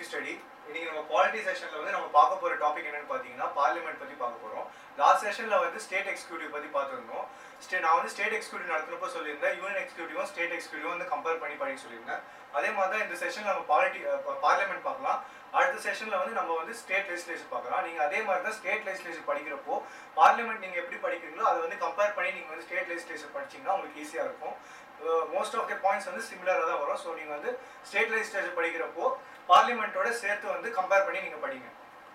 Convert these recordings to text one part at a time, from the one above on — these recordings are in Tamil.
பாலிட்டி ஸ்டடி இன்னைக்கு நம்ம பாலிட்டி செஷன்ல வந்து நம்ம பார்க்க போற டாபிக் என்னன்னு பார்த்தீங்கன்னா பார்லிமெண்ட் பத்தி பார்க்க போறோம் லாஸ்ட் செஷன்ல வந்து ஸ்டேட் எக்ஸிக்யூட்டிவ் பத்தி பார்த்துருந்தோம் ஸ்டே நான் வந்து ஸ்டேட் எக்ஸிக்யூட்டிவ் நடத்துறப்போ சொல்லியிருந்தேன் யூனியன் எக்ஸிக்யூட்டிவும் ஸ்டேட் எக்ஸிக்யூட்டிவும் வந்து கம்பேர் பண்ணி படிக்க சொல்லியிருந்தேன் அதே மாதிரி தான் இந்த செஷன்ல நம்ம பாலிட்டி பார்லிமெண்ட் பார்க்கலாம் அடுத்த செஷன்ல வந்து நம்ம வந்து ஸ்டேட் லெஜிஸ்லேஷன் பார்க்கலாம் நீங்க அதே மாதிரி தான் ஸ்டேட் லெஜிஸ்லேஷன் படிக்கிறப்போ பார்லிமெண்ட் நீங்க எப்படி படிக்கிறீங்களோ அதை வந்து கம்பேர் பண்ணி நீங்க வந்து ஸ்டேட் லெஜிஸ்லேஷன் படிச்சீங்கன்னா உங்களுக்கு ஈஸியா இருக்கும் மோஸ்ட் ஆஃப் த பாயிண்ட்ஸ் வந்து சிமிலராக தான் வரும் ஸோ நீங்கள் வந்து ஸ்டேட் லெஜிஸ்லேச்சர் படிக்கிறப்போ பார்லிமெண்ட்டோட சேர்த்து வந்து கம்பேர் பண்ணி நீங்கள் படிங்க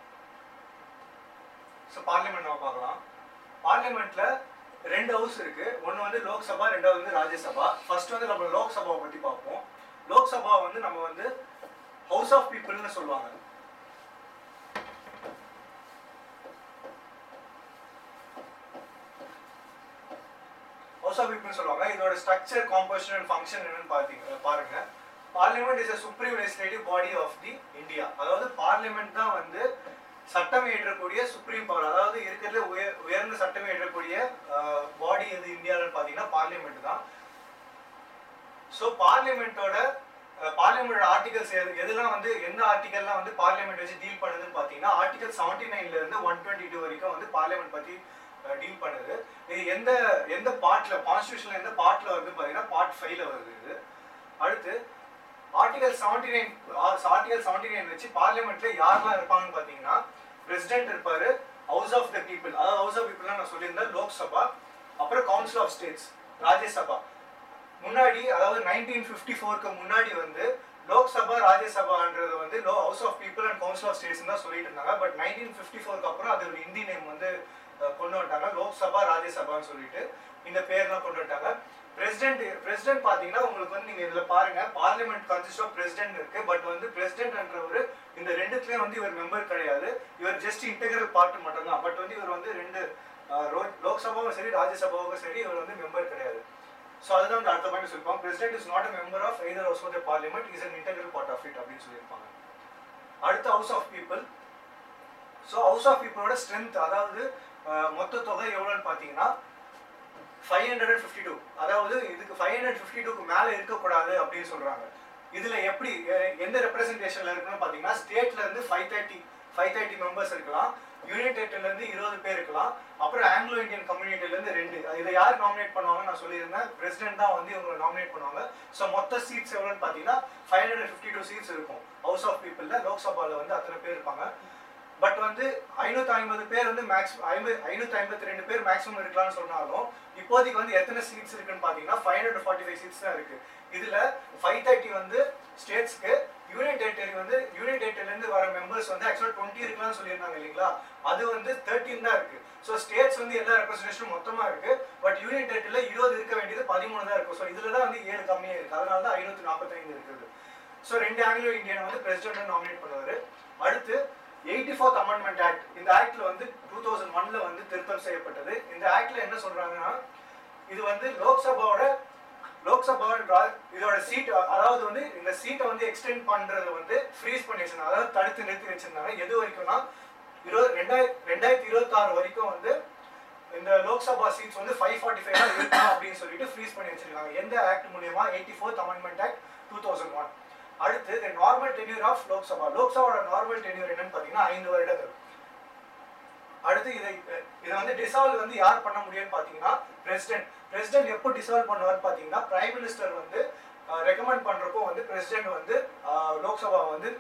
ஸோ பார்லிமெண்ட் நம்ம பார்க்கலாம் பார்லிமெண்ட்ல ரெண்டு ஹவுஸ் இருக்கு ஒன்று வந்து லோக்சபா ரெண்டாவது வந்து ராஜ்யசபா ஃபர்ஸ்ட் வந்து நம்ம லோக்சபாவை பற்றி பார்ப்போம் லோக்சபா வந்து நம்ம வந்து ஹவுஸ் ஆஃப் பீப்புள்னு சொல்லுவாங்க ஹவுஸ் ஆஃப் பீப்புள் சொல்லுவாங்க இதோட ஸ்ட்ரக்சர் காம்போசிஷன் அண்ட் ஃபங்க்ஷன் என்னன்னு பார்த்தீங்க பாருங்க parliament is a supreme legislative body of the India அதாவது பார்லிமெண்ட் தான் வந்து சட்டம் இயற்றக்கூடிய சுப்ரீம் பவர் அதாவது இருக்கிறதுல உயர் உயர்ந்த சட்டம் இயற்றக்கூடிய பாடி எது இந்தியாவில் பார்த்தீங்கன்னா பார்லிமெண்ட் தான் ஸோ பார்லிமெண்ட்டோட பார்லிமெண்ட் ஆர்டிகல்ஸ் எது எதெல்லாம் வந்து எந்த ஆர்டிகல்லாம் வந்து பார்லிமெண்ட் வச்சு டீல் பண்ணுதுன்னு பார்த்தீங்கன்னா ஆர்டிகல் செவன்டி நைன்ல இருந்து ஒன் டுவெண்ட்டி டூ வரைக்கும் வந்து பார்லிமெண்ட் பத்தி டீல் பண்ணுது இது எந்த எந்த பார்ட்ல கான்ஸ்டியூஷன்ல எந்த பார்ட்ல வந்து பார்த்தீங்கன்னா பார்ட் ஃபைவ்ல வருது இது அடுத்து article seventy nine article seventy nine வச்சு பார்லிமெண்ட்ல யாரெல்லாம் இருப்பாங்கன்னு பார்த்தீங்கன்னா பிரசிடென்ட் இருப்பாரு ஹவுஸ் ஆஃப் த பீப்புள் அதாவது ஹவுஸ் ஆஃப் பீப்புள்னா நான் சொல்லியிருந்தேன் லோக்சபா அப்புறம் கவுன்சில் ஆஃப் ஸ்டேட்ஸ் ராஜ்யசபா முன்னாடி அதாவது நைன்டீன் ஃபிஃப்டி ஃபோருக்கு முன்னாடி வந்து லோக்சபா ராஜ்யசபான்றது வந்து low house of people and council of states தான் சொல்லிட்டு இருந்தாங்க பட் நைன்டீன் ஃபிஃப்டி ஃபோருக்கு அப்புறம் அது ஒரு ஹிந்தி நேம் வந்து அஹ், கொண்டு வந்துட்டாங்க லோக்சபா ராஜ்யசபான்னு சொல்லிட்டு இந்த பேர்லாம் கொண்டு வந்துட்டாங்க பிரசிடென்ட் பிரசிடென்ட் பாத்தீங்கன்னா உங்களுக்கு வந்து நீங்க இதுல பாருங்க பார்லிமெண்ட் கன்சிஸ்ட் ஆஃப் பிரசிடென்ட் இருக்கு பட் வந்து பிரசிடென்ட்ன்றவர் இந்த ரெண்டுத்துலயும் வந்து இவர் மெம்பர் கிடையாது இவர் ஜஸ்ட் இன்டெகிரல் பார்ட் மட்டும் தான் பட் வந்து இவர் வந்து ரெண்டு அஹ், ரோ- லோக்சபாவும் சரி ராஜ்யசபாவுக்கும் சரி இவர் வந்து மெம்பர் கிடையாது ஸோ அதுதான் வந்து அடுத்த பாயிண்ட் சொல்லிருப்பாங்க president is not a member of either house of the parliament is an integral part of it அப்படின்னு சொல்லியிருப்பாங்க அடுத்த house of people so house of பீப்புளோட ஸ்ட்ரென்த் அதாவது அஹ், மொத்த தொகை எவ்வளோன்னு பார்த்தீங்கன்னா five hundred and fifty two அதாவது இதுக்கு ஃபைவ் ஹண்ட்ரட் ஃபிஃப்டி டூக்கு மேலே இருக்கக்கூடாது அப்படின்னு சொல்றாங்க இதுல எப்படி எ- எந்த ரெப்ரசன்டேஷன்ல இருக்குன்னு பார்த்தீங்கன்னா ஸ்டேட்ல இருந்து five thirty five thirty members இருக்கலாம் யூனியன் டெரிட்டரில இருந்து இருபது பேர் இருக்கலாம் அப்புறம் ஆங்கிலோ இந்தியன் கம்யூனிட்டில இருந்து ரெண்டு இதை யார் நாமினேட் பண்ணுவாங்க நான் சொல்லியிருந்தேன் பிரசிடென்ட் தான் வந்து இவங்க நாமினேட் பண்ணுவாங்க ஸோ மொத்த சீட்ஸ் எவ்வளோன்னு பார்த்தீங்கன்னா five hundred fifty two seats இருக்கும் ஹவுஸ் ஆஃப் பீப்புளில் லோக்சபாவில் வந்து அத்தனை பேர் இருப்பாங்க பட் வந்து ஐநூத்தி ஐம்பது பேர் வந்து மேக்ஸிமம் ஐம்பது ஐநூத்தி ஐம்பத்தி ரெண்டு பேர் மேக்ஸிமம் இருக்கலாம்னு சொன்னாலும் இப்போதைக்கு வந்து எத்தனை சீட்ஸ் இருக்குன்னு பாத்தீங்கன்னா five hundred forty five seats தான் இருக்கு இதுல ஃபைவ் தேர்ட்டி வந்து ஸ்டேட்ஸ்க்கு யூனியன் டெரிட்டரி வந்து யூனியன் டெரிட்டரில இருந்து வர மெம்பர்ஸ் வந்து ஆக்சுவலா டுவெண்ட்டி இருக்கலாம்னு சொல்லியிருந்தாங்க இல்லைங்களா அது வந்து தேர்ட்டின் தான் இருக்கு ஸோ ஸ்டேட்ஸ் வந்து எல்லா ரெப்ரஸன்டேஷனும் மொத்தமா இருக்கு பட் யூனியன் டெரிட்டரியில இருபது இருக்க வேண்டியது பதிமூணு தான் இருக்கும் ஸோ இதுல தான் வந்து ஏழு கம்மியா இருக்கு அதனால தான் ஐநூத்தி நாற்பத்தைந்து இருக்குது ஸோ ரெண்டு ஆங்கிலோ இந்தியன் வந்து பிரசிடென்ட் நாமினேட் பண்ணுவாரு அடுத்து எயிட்டி ஃபோர்த் அமெண்ட்மெண்ட் ஆக்ட் இந்த ஆக்ட்ல வந்து டூ தௌசண்ட் ஒன்ல வந்து திருத்தம் செய்யப்பட்டது இந்த ஆக்ட்ல என்ன சொல்றாங்கன்னா இது வந்து லோக்சபாவோட லோக்சபா இதோட சீட் அதாவது வந்து இந்த சீட்டை வந்து எக்ஸ்டெண்ட் பண்றது வந்து ஃப்ரீஸ் பண்ணி வச்சிருந்தாங்க அதாவது தடுத்து நிறுத்தி வச்சிருந்தாங்க எது வரைக்கும்னா இருபது ரெண்டாயிரத்தி ரெண்டாயிரத்தி இருபத்தாறு வரைக்கும் வந்து இந்த லோக்சபா சீட்ஸ் வந்து ஃபைவ் ஃபார்ட்டி ஃபைவ் இருக்கும் அப்படின்னு சொல்லிட்டு ஃப்ரீஸ் பண்ணி வச்சிருக்காங்க எந்த ஆக்ட் மூலியமா eighty fourth amendment act two thousand one அடுத்து the normal tenure of Lok Sabha லோக்சபாவோட நார்மல் டென்யூர் என்னன்னு பார்த்தீங்கன்னா ஐந்து வருடங்கள் அடுத்து இதை இதை வந்து டிசால்வ் வந்து யார் பண்ண முடியும்னு பார்த்தீங்கன்னா பிரசிடென்ட் பிரசிடென்ட் எப்போ டிசால்வ் பண்ணுவார்னு பார்த்தீங்கன்னா பிரைம் மினிஸ்டர் வந்து ரெக்கமெண்ட் பண்றப்போ வந்து பிரசிடென்ட் வந்து அஹ், லோக்சபா வந்து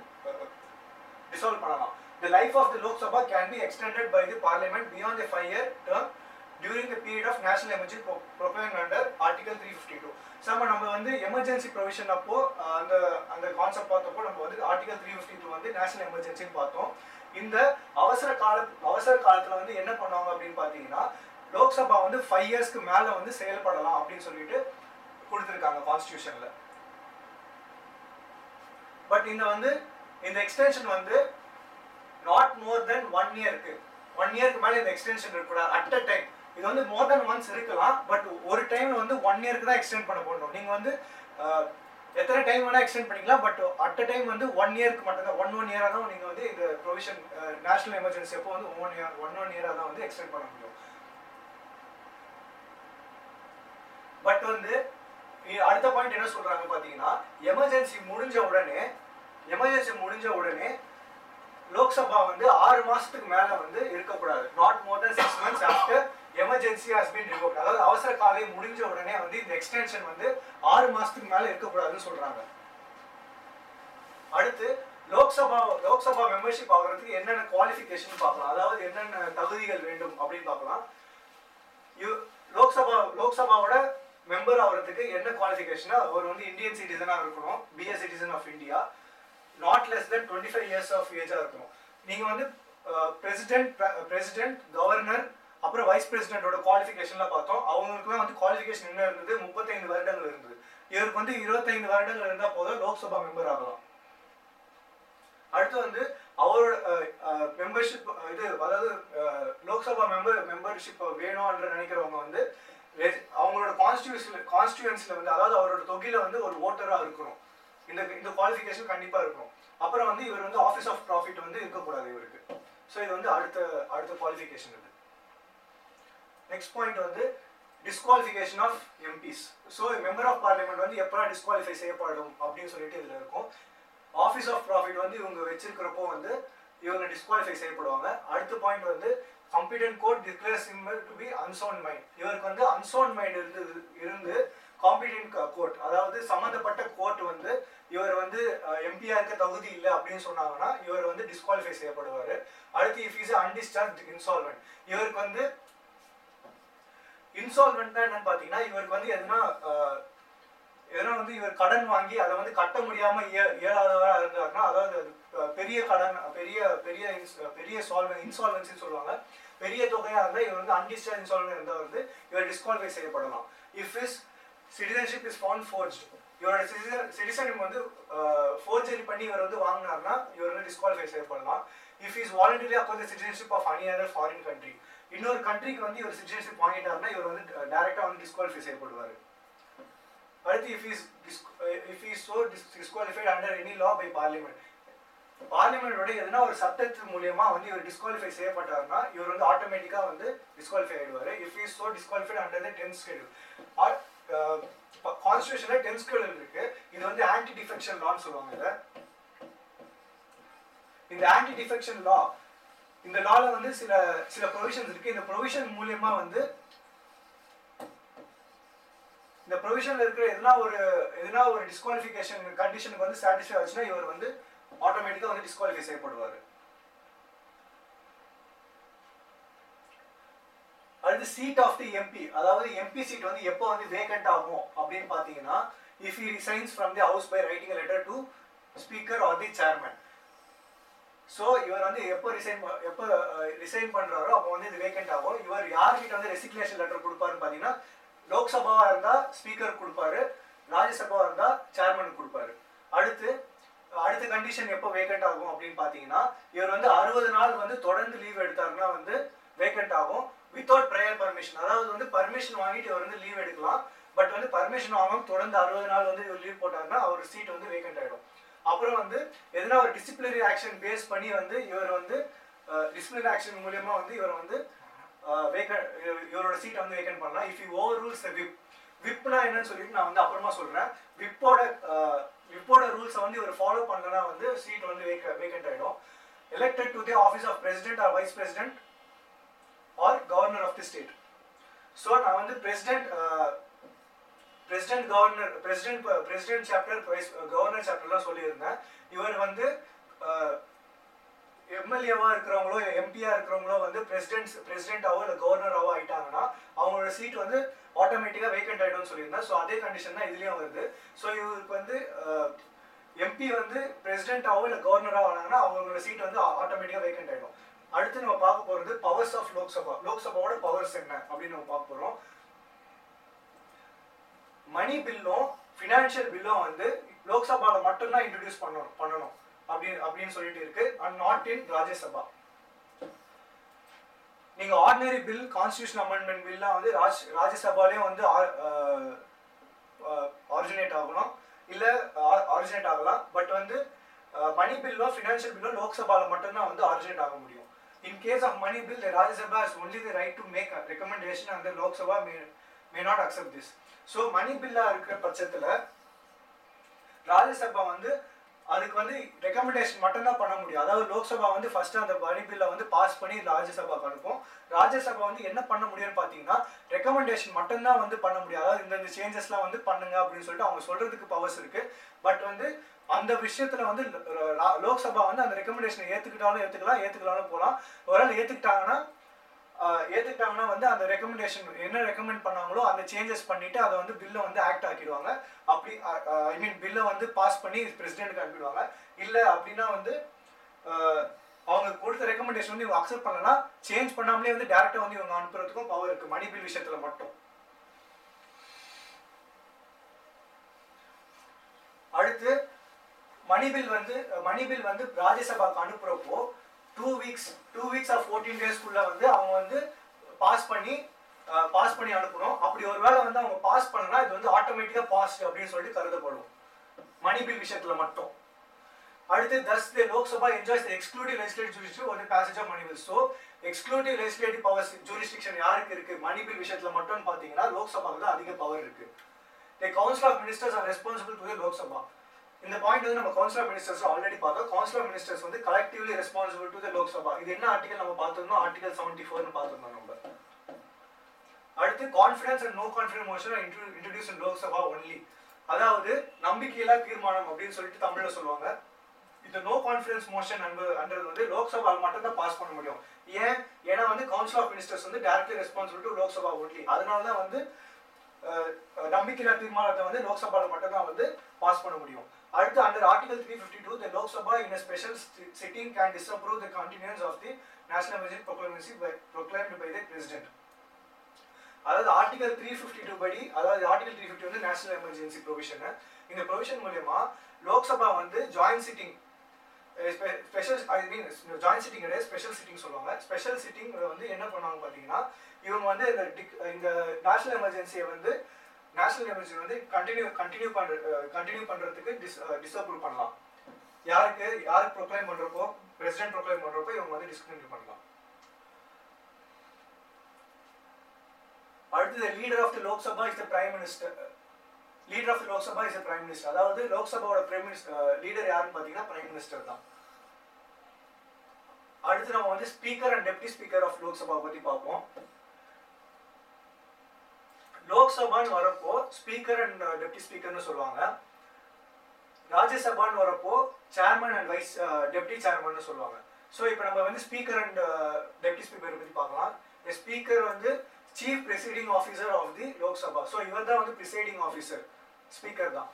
டிசால்வ் பண்ணலாம் the life of the lok sabha can be extended by the parliament beyond the five year term during the period of national emergency pro- proclaimed under article 352 so நம்ம நம்ம வந்து எமர்ஜென்சி ப்ரொவிஷன் அப்போ அஹ், அந்த அந்த கான்செப்ட் பார்த்தப்போ நம்ம வந்து ஆர்டிகல் த்ரீ ஃபிஃப்டி டூ வந்து நேஷனல் எமர்ஜென்சின்னு பார்த்தோம் இந்த அவசர கால அவசர காலத்துல வந்து என்ன பண்ணுவாங்க அப்படின்னு பார்த்தீங்கன்னா லோக்சபா வந்து ஃபைவ் இயர்ஸ்க்கு மேல வந்து செயல்படலாம் அப்படின்னு சொல்லிட்டு கொடுத்துருக்காங்க கான்ஸ்டியூஷன்ல பட் இந்த வந்து இந்த எக்ஸ்டென்ஷன் வந்து நாட் மோர் தென் ஒன் இயருக்கு ஒன் இயருக்கு மேல இந்த எக்ஸ்டென்ஷன் இருக்கக்கூடாது அட் அ டைம் இது வந்து மோர் தென் ஒன்ஸ் இருக்கலாம் பட் ஒரு டைம் வந்து ஒன் இயருக்கு தான் எக்ஸ்டெண்ட் பண்ண போடணும் நீங்க வந்து அஹ், எத்தனை டைம் வேணா எக்ஸ்டெண்ட் பண்ணிக்கலாம் பட் அட் அ டைம் வந்து ஒன் இயருக்கு மட்டும் தான் ஒன் ஒன் இயராக தான் நீங்க வந்து இந்த ப்ரொவிஷன் நேஷனல் எமர்ஜென்சி அப்போ வந்து ஒன் இயர் ஒன் ஒன் இயராக தான் வந்து எக்ஸ்டெண்ட் பண்ண முடியும் பட் வந்து இ- அடுத்த பாயிண்ட் என்ன சொல்றாங்க பாத்தீங்கன்னா எமர்ஜென்சி முடிஞ்ச உடனே எமர்ஜென்சி முடிஞ்ச உடனே லோக்சபா வந்து ஆறு மாசத்துக்கு மேல வந்து இருக்கக்கூடாது not more than six months after emergency has been revoke அதாவது அவசர காலை முடிஞ்ச உடனே வந்து இந்த எக்ஸ்டென்ஷன் வந்து ஆறு மாசத்துக்கு மேல இருக்கக்கூடாதுன்னு சொல்றாங்க அடுத்து லோக்சபா லோக்சபா மெம்பர்ஷிப் ஆகுறதுக்கு என்னென்ன குவாலிஃபிகேஷன் பார்க்கலாம் அதாவது என்னென்ன தகுதிகள் வேண்டும் அப்படின்னு பார்க்கலாம் யு- லோக்சபா லோக்சபாவோட மெம்பர் ஆகிறதுக்கு என்ன குவாலிஃபிகேஷனா அவர் வந்து இந்தியன் சிட்டிசனாக இருக்கணும் be a citizen of India not less than twenty five years of ஏஜாக இருக்கணும் நீங்கள் வந்து பிரசிடென்ட் பிரசிடென்ட் கவர்னர் அப்புறம் வைஸ் பிரசிடென்ட்டோட குவாலிஃபிகேஷன்லாம் பார்த்தோம் அவங்களுக்குலாம் வந்து குவாலிஃபிகேஷன் என்ன இருந்தது முப்பத்தைந்து வருடங்கள் இருந்தது இவருக்கு வந்து இருபத்தைந்து வருடங்கள் இருந்தால் போதும் லோக்சபா மெம்பர் ஆகலாம் அடுத்து வந்து அவரோட மெம்பர்ஷிப் இது அதாவது அஹ், லோக்சபா மெம்பர் மெம்பர்ஷிப் வேணும்ன்ற நினைக்கிறவங்க வந்து ரெ- அவங்களோட கான்ஸ்டியூஷன்ல கான்ஸ்டியூன்ஸ்ல வந்து அதாவது அவரோட தொகையில வந்து ஒரு ஓட்டரா இருக்கணும் இந்த இந்த குவாலிஃபிகேஷன் கண்டிப்பா இருக்கணும் அப்புறம் வந்து இவர் வந்து ஆஃபீஸ் ஆஃப் ப்ராஃபிட் வந்து இருக்கக்கூடாது இவருக்கு ஸோ இது வந்து அடுத்த அடுத்த குவாலிஃபிகேஷன் இது நெக்ஸ்ட் பாயிண்ட் வந்து disqualification of MPs so member of parliament வந்து எப்போ டிஸ்குவாலிஃபை செய்யப்படும் அப்படின்னு சொல்லிட்டு இதில் இருக்கும் ஆஃபீஸ் ஆஃப் ப்ராஃபிட் வந்து இவங்க வச்சிருக்கிறப்போ வந்து இவங்க டிஸ்குவாலிஃபை செய்யப்படுவாங்க அடுத்த பாயிண்ட் வந்து competent court declares him to be unsound mind இவருக்கு வந்து அன்சோன் மைண்ட் இருந்து இருந்து காம்பிடன்ட் கோர்ட் அதாவது சம்மந்தப்பட்ட கோர்ட் வந்து இவர் வந்து எம்பியா இருக்க தகுதி இல்லை அப்படின்னு சொன்னாங்கன்னா இவர் வந்து டிஸ்குவாலிஃபை செய்யப்படுவார் அடுத்து இஃப் இஸ் அன்டிஸ்சார்ஜ் இன்சால்வெண்ட் இவருக்கு வந்து இன்சால்வெண்ட்னா என்னன்னு பார்த்தீங்கன்னா இவருக்கு வந்து எதுனா அஹ், எதனா வந்து இவர் கடன் வாங்கி அதை வந்து கட்ட முடியாம இய- இயலாதவரா இருந்தாருன்னா அதாவது அது அஹ், பெரிய கடன் பெரிய பெரிய ins- பெரிய சால்வன் இன்சால்வன்சின்னு சொல்லுவாங்க பெரிய தொகையா இருந்தா இவர் வந்து அன்டிஸ்சார்ஜ் இன்சால்வன் இருந்தா வந்து இவர் டிஸ்குவாலிஃபை செய்யப்படலாம் if his citizenship is found forge இவரோட சிட்டிசன் சிட்டிசன் வந்து ஃபோர்ஜரி பண்ணி இவர் வந்து வாங்கினார்னா இவர் வந்து டிஸ்குவாலிஃபை செய்யப்படலாம் if his voluntary account citizenship of any other foreign country இன்னொரு கண்ட்ரிக்கு வந்து இவர் சிட்டிசன்ஷிப் வாங்கிட்டாருன்னா இவர் வந்து டைரக்டா வந்து டிஸ்குவாலிஃபை செய்யப்படுவார் அடுத்து if his if his so disqualified under any law by parliament பார்லிமெண்டோட எதுனா ஒரு சட்டத்து மூலியமா வந்து இவர் டிஸ்குவாலிஃபை செய்யப்பட்டாருன்னா இவர் வந்து ஆட்டோமேட்டிக்கா வந்து டிஸ்குவாலிஃபை ஆயிடுவாரு if his so disqualified under the tenth schedule கான்ஸ்டியூஷன்ல டென்த் ஸ்கெடியூல் இருக்கு இது வந்து ஆன்டி டிஃபெக்ஷன் லான்னு சொல்லுவாங்க இதை இந்த ஆன்டி டிஃபெக்ஷன் லா இந்த லால வந்து சில சில ப்ரொவிஷன்ஸ் இருக்கு இந்த ப்ரொவிஷன் மூலியமா வந்து இந்த ப்ரொவிஷன்ல இருக்கிற எதுனா ஒரு எதுனா ஒரு டிஸ்குவாலிஃபிகேஷன் கண்டிஷனுக்கு வந்து சாட்டிஸ்ஃபை ஆச்சுன்னா இவர் வந்து ஆட்டோமேட்டிக்கா வந்து டிஸ்குவாலிஃபை செய்யப்படுவார் அடுத்து சீட் ஆஃப் தி எம்பி அதாவது எம்பி சீட் வந்து எப்போ வந்து வேகண்ட் ஆகும் அப்படின்னு பார்த்தீங்கன்னா if he resigns from the house by writing a letter to speaker or the chairman so இவர் வந்து எப்போ ரிசைன் எப்போ ரிசைன் பண்றாரோ அப்போ வந்து இது வேகண்ட் ஆகும் இவர் யார்கிட்ட வந்து ரெசிக்னேஷன் லெட்டர் கொடுப்பாருன்னு பார்த்தீங்கன்னா லோக்சபாவா இருந்தா ஸ்பீக்கர் கொடுப்பாரு ராஜ்யசபாவா இருந்தா சேர்மன் கொடுப்பாரு அடுத்து அடுத்த கண்டிஷன் எப்போ வேகண்ட் ஆகும் அப்படின்னு பார்த்தீங்கன்னா இவர் வந்து அறுபது நாள் வந்து தொடர்ந்து லீவ் எடுத்தாருன்னா வந்து வேகண்ட் ஆகும் வித்தவுட் ப்ரேயர் பர்மிஷன் அதாவது வந்து பர்மிஷன் வாங்கிட்டு இவர் வந்து லீவ் எடுக்கலாம் பட் வந்து பர்மிஷன் வாங்காம தொடர்ந்து அறுபது நாள் வந்து இவர் லீவ் போட்டாருன்னா அவர் சீட் வந்து வேகண்ட் ஆயிடும் அப்புறம் வந்து எதனா ஒரு டிசிப்ளினரி ஆக்ஷன் பேஸ் பண்ணி வந்து இவர் வந்து டிசிப்ளினரி ஆக்ஷன் மூலியமா வந்து இவர் வந்து வேகன் இவரோட சீட்டை வந்து வேகன் பண்ணலாம் if you over rules whip விப்னா என்னன்னு சொல்லிட்டு நான் வந்து அப்புறமா சொல்றேன் விப்போட விப்போட ரூல்ஸை வந்து இவர் ஃபாலோ பண்ணலனா வந்து சீட் வந்து வேக வேகண்ட் ஆயிடும் elected to the office of president or vice president or governor of the state so நான் வந்து president president governor president president chapter governor சாப்டர்லாம் சொல்லியிருந்தேன் இவர் வந்து எம்எல்ஏவா இருக்கிறவங்களோ எம்பியா இருக்கிறவங்களோ வந்து பிரசிடென்ட் பிரசிடென்டாவோ இல்லை கவர்னராவோ ஆயிட்டாங்கன்னா அவங்களோட சீட் வந்து ஆட்டோமேட்டிக்காக வேக்கண்ட் ஆயிடும்னு சொல்லியிருந்தேன் ஸோ அதே கண்டிஷன் தான் இதுலயும் வருது ஸோ இவருக்கு வந்து எம்பி வந்து பிரசிடென்டாவோ இல்லை கவர்னராக ஆனாங்கன்னா அவங்களோட சீட் வந்து ஆட்டோமேட்டிக்காக வேக்கண்ட் ஆயிடும் அடுத்து நம்ம பார்க்க போறது பவர்ஸ் ஆஃப் லோக்சபா லோக்சபாவோட பவர்ஸ் என்ன அப்படின்னு நம்ம பார்க்க போறோம் மணி பில்லும் ஃபினான்ஷியல் பில்லும் வந்து லோக்சபாவில் மட்டும்தான் இன்ட்ரடியூஸ் பண்ணணும் பண்ணணும் அப்படி அப்படின்னு சொல்லிட்டு இருக்கு அண்ட் நாட் இன் ராஜ்யசபா நீங்க ஆர்டினரி பில் கான்ஸ்டியூஷன் அமெண்ட்மெண்ட் பில்லாம் வந்து ராஜ் ராஜ்யசபாலையும் வந்து ஆரிஜினேட் ஆகணும் இல்ல ஆரிஜினேட் ஆகலாம் பட் வந்து மணி பில்லும் ஃபினான்ஷியல் பில்லும் லோக்சபால மட்டும்தான் வந்து ஆரிஜினேட் ஆக முடியும் in case of money bill the Rajya Sabha is only the right to make recommendation அந்த Lok Sabha may may not accept this so money பில்லா இருக்கிற பட்சத்துல ராஜ்யசபா வந்து அதுக்கு வந்து ரெக்கமெண்டேஷன் மட்டும்தான் பண்ண முடியும் அதாவது லோக்சபா வந்து ஃபர்ஸ்ட் அந்த மணி பில்லை வந்து பாஸ் பண்ணி ராஜ்யசபாக்கு அனுப்பும் ராஜ்யசபா வந்து என்ன பண்ண முடியும்னு பார்த்தீங்கன்னா ரெக்கமெண்டேஷன் மட்டும்தான் வந்து பண்ண முடியும் அதாவது இந்த சேஞ்சஸ்லாம் வந்து பண்ணுங்க அப்படின்னு சொல்லிட்டு அவங்க சொல்றதுக்கு பவர்ஸ் இருக்கு பட் வந்து அந்த விஷயத்துல வந்து ல- லா- லோக்சபா வந்து அந்த ரெக்கமெண்டேஷனை ஏத்துக்கிட்டாலும் ஏத்துக்கலாம் ஏத்துக்கலாலும் போகலாம் ஒருவேளை ஏத்துக்கிட்டாங்கன்னா ஆஹ், ஏத்துக்கிட்டாங்கன்னா வந்து அந்த ரெக்கமெண்டேஷன் என்ன ரெக்கமெண்ட் பண்ணாங்களோ அந்த சேஞ்சஸ் பண்ணிட்டு அதை வந்து பில்லை வந்து ஆக்ட் ஆக்கிடுவாங்க அப்படி ஐ மீன் பில்லை வந்து பாஸ் பண்ணி பிரசிடென்ட்க்கு அனுப்பிடுவாங்க இல்லை அப்படின்னா வந்து ஆஹ், அவங்க கொடுத்த ரெக்கமெண்டேஷன் வந்து இவங்க அக்செப்ட் பண்ணலன்னா சேஞ்ச் பண்ணாமலே வந்து டேரக்டா வந்து இவங்க அனுப்புறதுக்கும் பவர் இருக்கு மணி பில் விஷயத்துல மட்டும் அடுத்து மணி பில் வந்து மணி பில் வந்து ராஜ்யசபாக்கு அனுப்புறப்போ two weeks two weeks of fourteen டேஸ்க்குள்ள வந்து அவங்க வந்து பாஸ் பண்ணி பாஸ் பண்ணி அனுப்பணும் அப்படி ஒருவேளை வந்து அவங்க பாஸ் பண்ணனா இது வந்து ஆட்டோமேட்டிக்கா பாஸ் அப்படின்னு சொல்லிட்டு கருதப்படும் மணி பில் விஷயத்துல மட்டும் அடுத்து thus the Lok Sabha enjoys the exclusive legislative jurisdiction ஒரு passage of money bill so exclusive legislative powers jurisdiction யாருக்கு இருக்கு மணி பில் விஷயத்துல மட்டும் பாத்தீங்கன்னா லோக்சபாக்கு தான் அதிக பவர் இருக்கு the council of ministers are responsible to the Lok Sabha இந்த பாயிண்ட் வந்து நம்ம கவுன்சில் ஆஃப் மினிஸ்டர்ஸ் ஆல்ரெடி பார்த்தோம் கவுன்சில் ஆஃப் மினிஸ்டர்ஸ் வந்து collectively responsible to the Lok Sabha இது என்ன ஆர்டிகல் நம்ம பார்த்திருந்தோம் ஆர்டிகல் செவன்டி ஃபோர்னு பார்த்திருந்தோம் நம்ம அடுத்து confidence and no confidence motion introduce in Lok Sabha only அதாவது நம்பிக்கையில்லா தீர்மானம் அப்படின்னு சொல்லிட்டு தமிழ்ல சொல்லுவாங்க இந்த நோ கான்ஃபிடன்ஸ் மோஷன் அன்றது வந்து லோக்சபா மட்டும் தான் பாஸ் பண்ண முடியும் ஏன் ஏன்னா வந்து கவுன்சில் ஆஃப் மினிஸ்டர்ஸ் வந்து directly responsible to Lok Sabha only அதனால தான் வந்து அஹ், நம்பிக்கையில்லா தீர்மானத்தை வந்து லோக்சபால மட்டும் தான் வந்து பாஸ் பண்ண முடியும் அடுத்து under article three fifty two the Lok Sabha in a special sitting can disapprove the continues of the national emergency proclamation by proclaimed by the president அதாவது ஆர்டிகல் த்ரீ ஃபிஃப்டி டூ படி அதாவது ஆர்டிகல் த்ரீ ஃபிஃப்டி வந்து நேஷனல் எமர்ஜென்சி ப்ரொவிஷன் இந்த ப்ரொவிஷன் மூலயமா லோக்சபா வந்து joint sitting special I mean joint sitting கிடையாது ஸ்பெஷல் சிட்டிங் சொல்லுவாங்க ஸ்பெஷல் சிட்டிங் வந்து என்ன பண்ணுவாங்க பார்த்தீங்கன்னா இவங்க வந்து இந்த டிக்- இந்த நேஷனல் எமர்ஜென்சியை வந்து நேஷனல் எமர்ஜென்சி வந்து கண்டினியூ கண்டினியூ பண்ற கண்டினியூ பண்றதுக்கு டிஸ் டிஸ்அப்ரூவ் பண்ணலாம் யாருக்கு யாருக்கு ப்ரொக்ளைம் பண்றப்போ பிரசிடென்ட் ப்ரொக்ளைம் பண்றப்போ இவங்க வந்து டிஸ்கண்டினியூ பண்ணலாம் அடுத்தது leader of the Lok Sabha is the prime minister leader of the Lok Sabha is the prime minister அதாவது லோக்சபாவோட பிரைம் மினிஸ்டர் லீடர் யாருன்னு பார்த்தீங்கன்னா பிரைம் மினிஸ்டர் தான் அடுத்து நம்ம வந்து speaker and deputy speaker of Lok Sabha பத்தி பார்ப்போம் லோக்சபான்னு வரப்போ ஸ்பீக்கர் அண்ட் டெப்டி ஸ்பீக்கர்னு சொல்லுவாங்க ராஜ்யசபான்னு வரப்போ chairman and vice deputy chairman சொல்லுவாங்க ஸோ இப்போ நம்ம வந்து ஸ்பீக்கர் அண்ட் டெப்டி ஸ்பீக்கர் பத்தி பார்க்கலாம் ஸ்பீக்கர் வந்து chief presiding officer of the Lok Sabha so இவர் தான் வந்து ப்ரிசைடிங் ஆஃபீஸர் ஸ்பீக்கர் தான்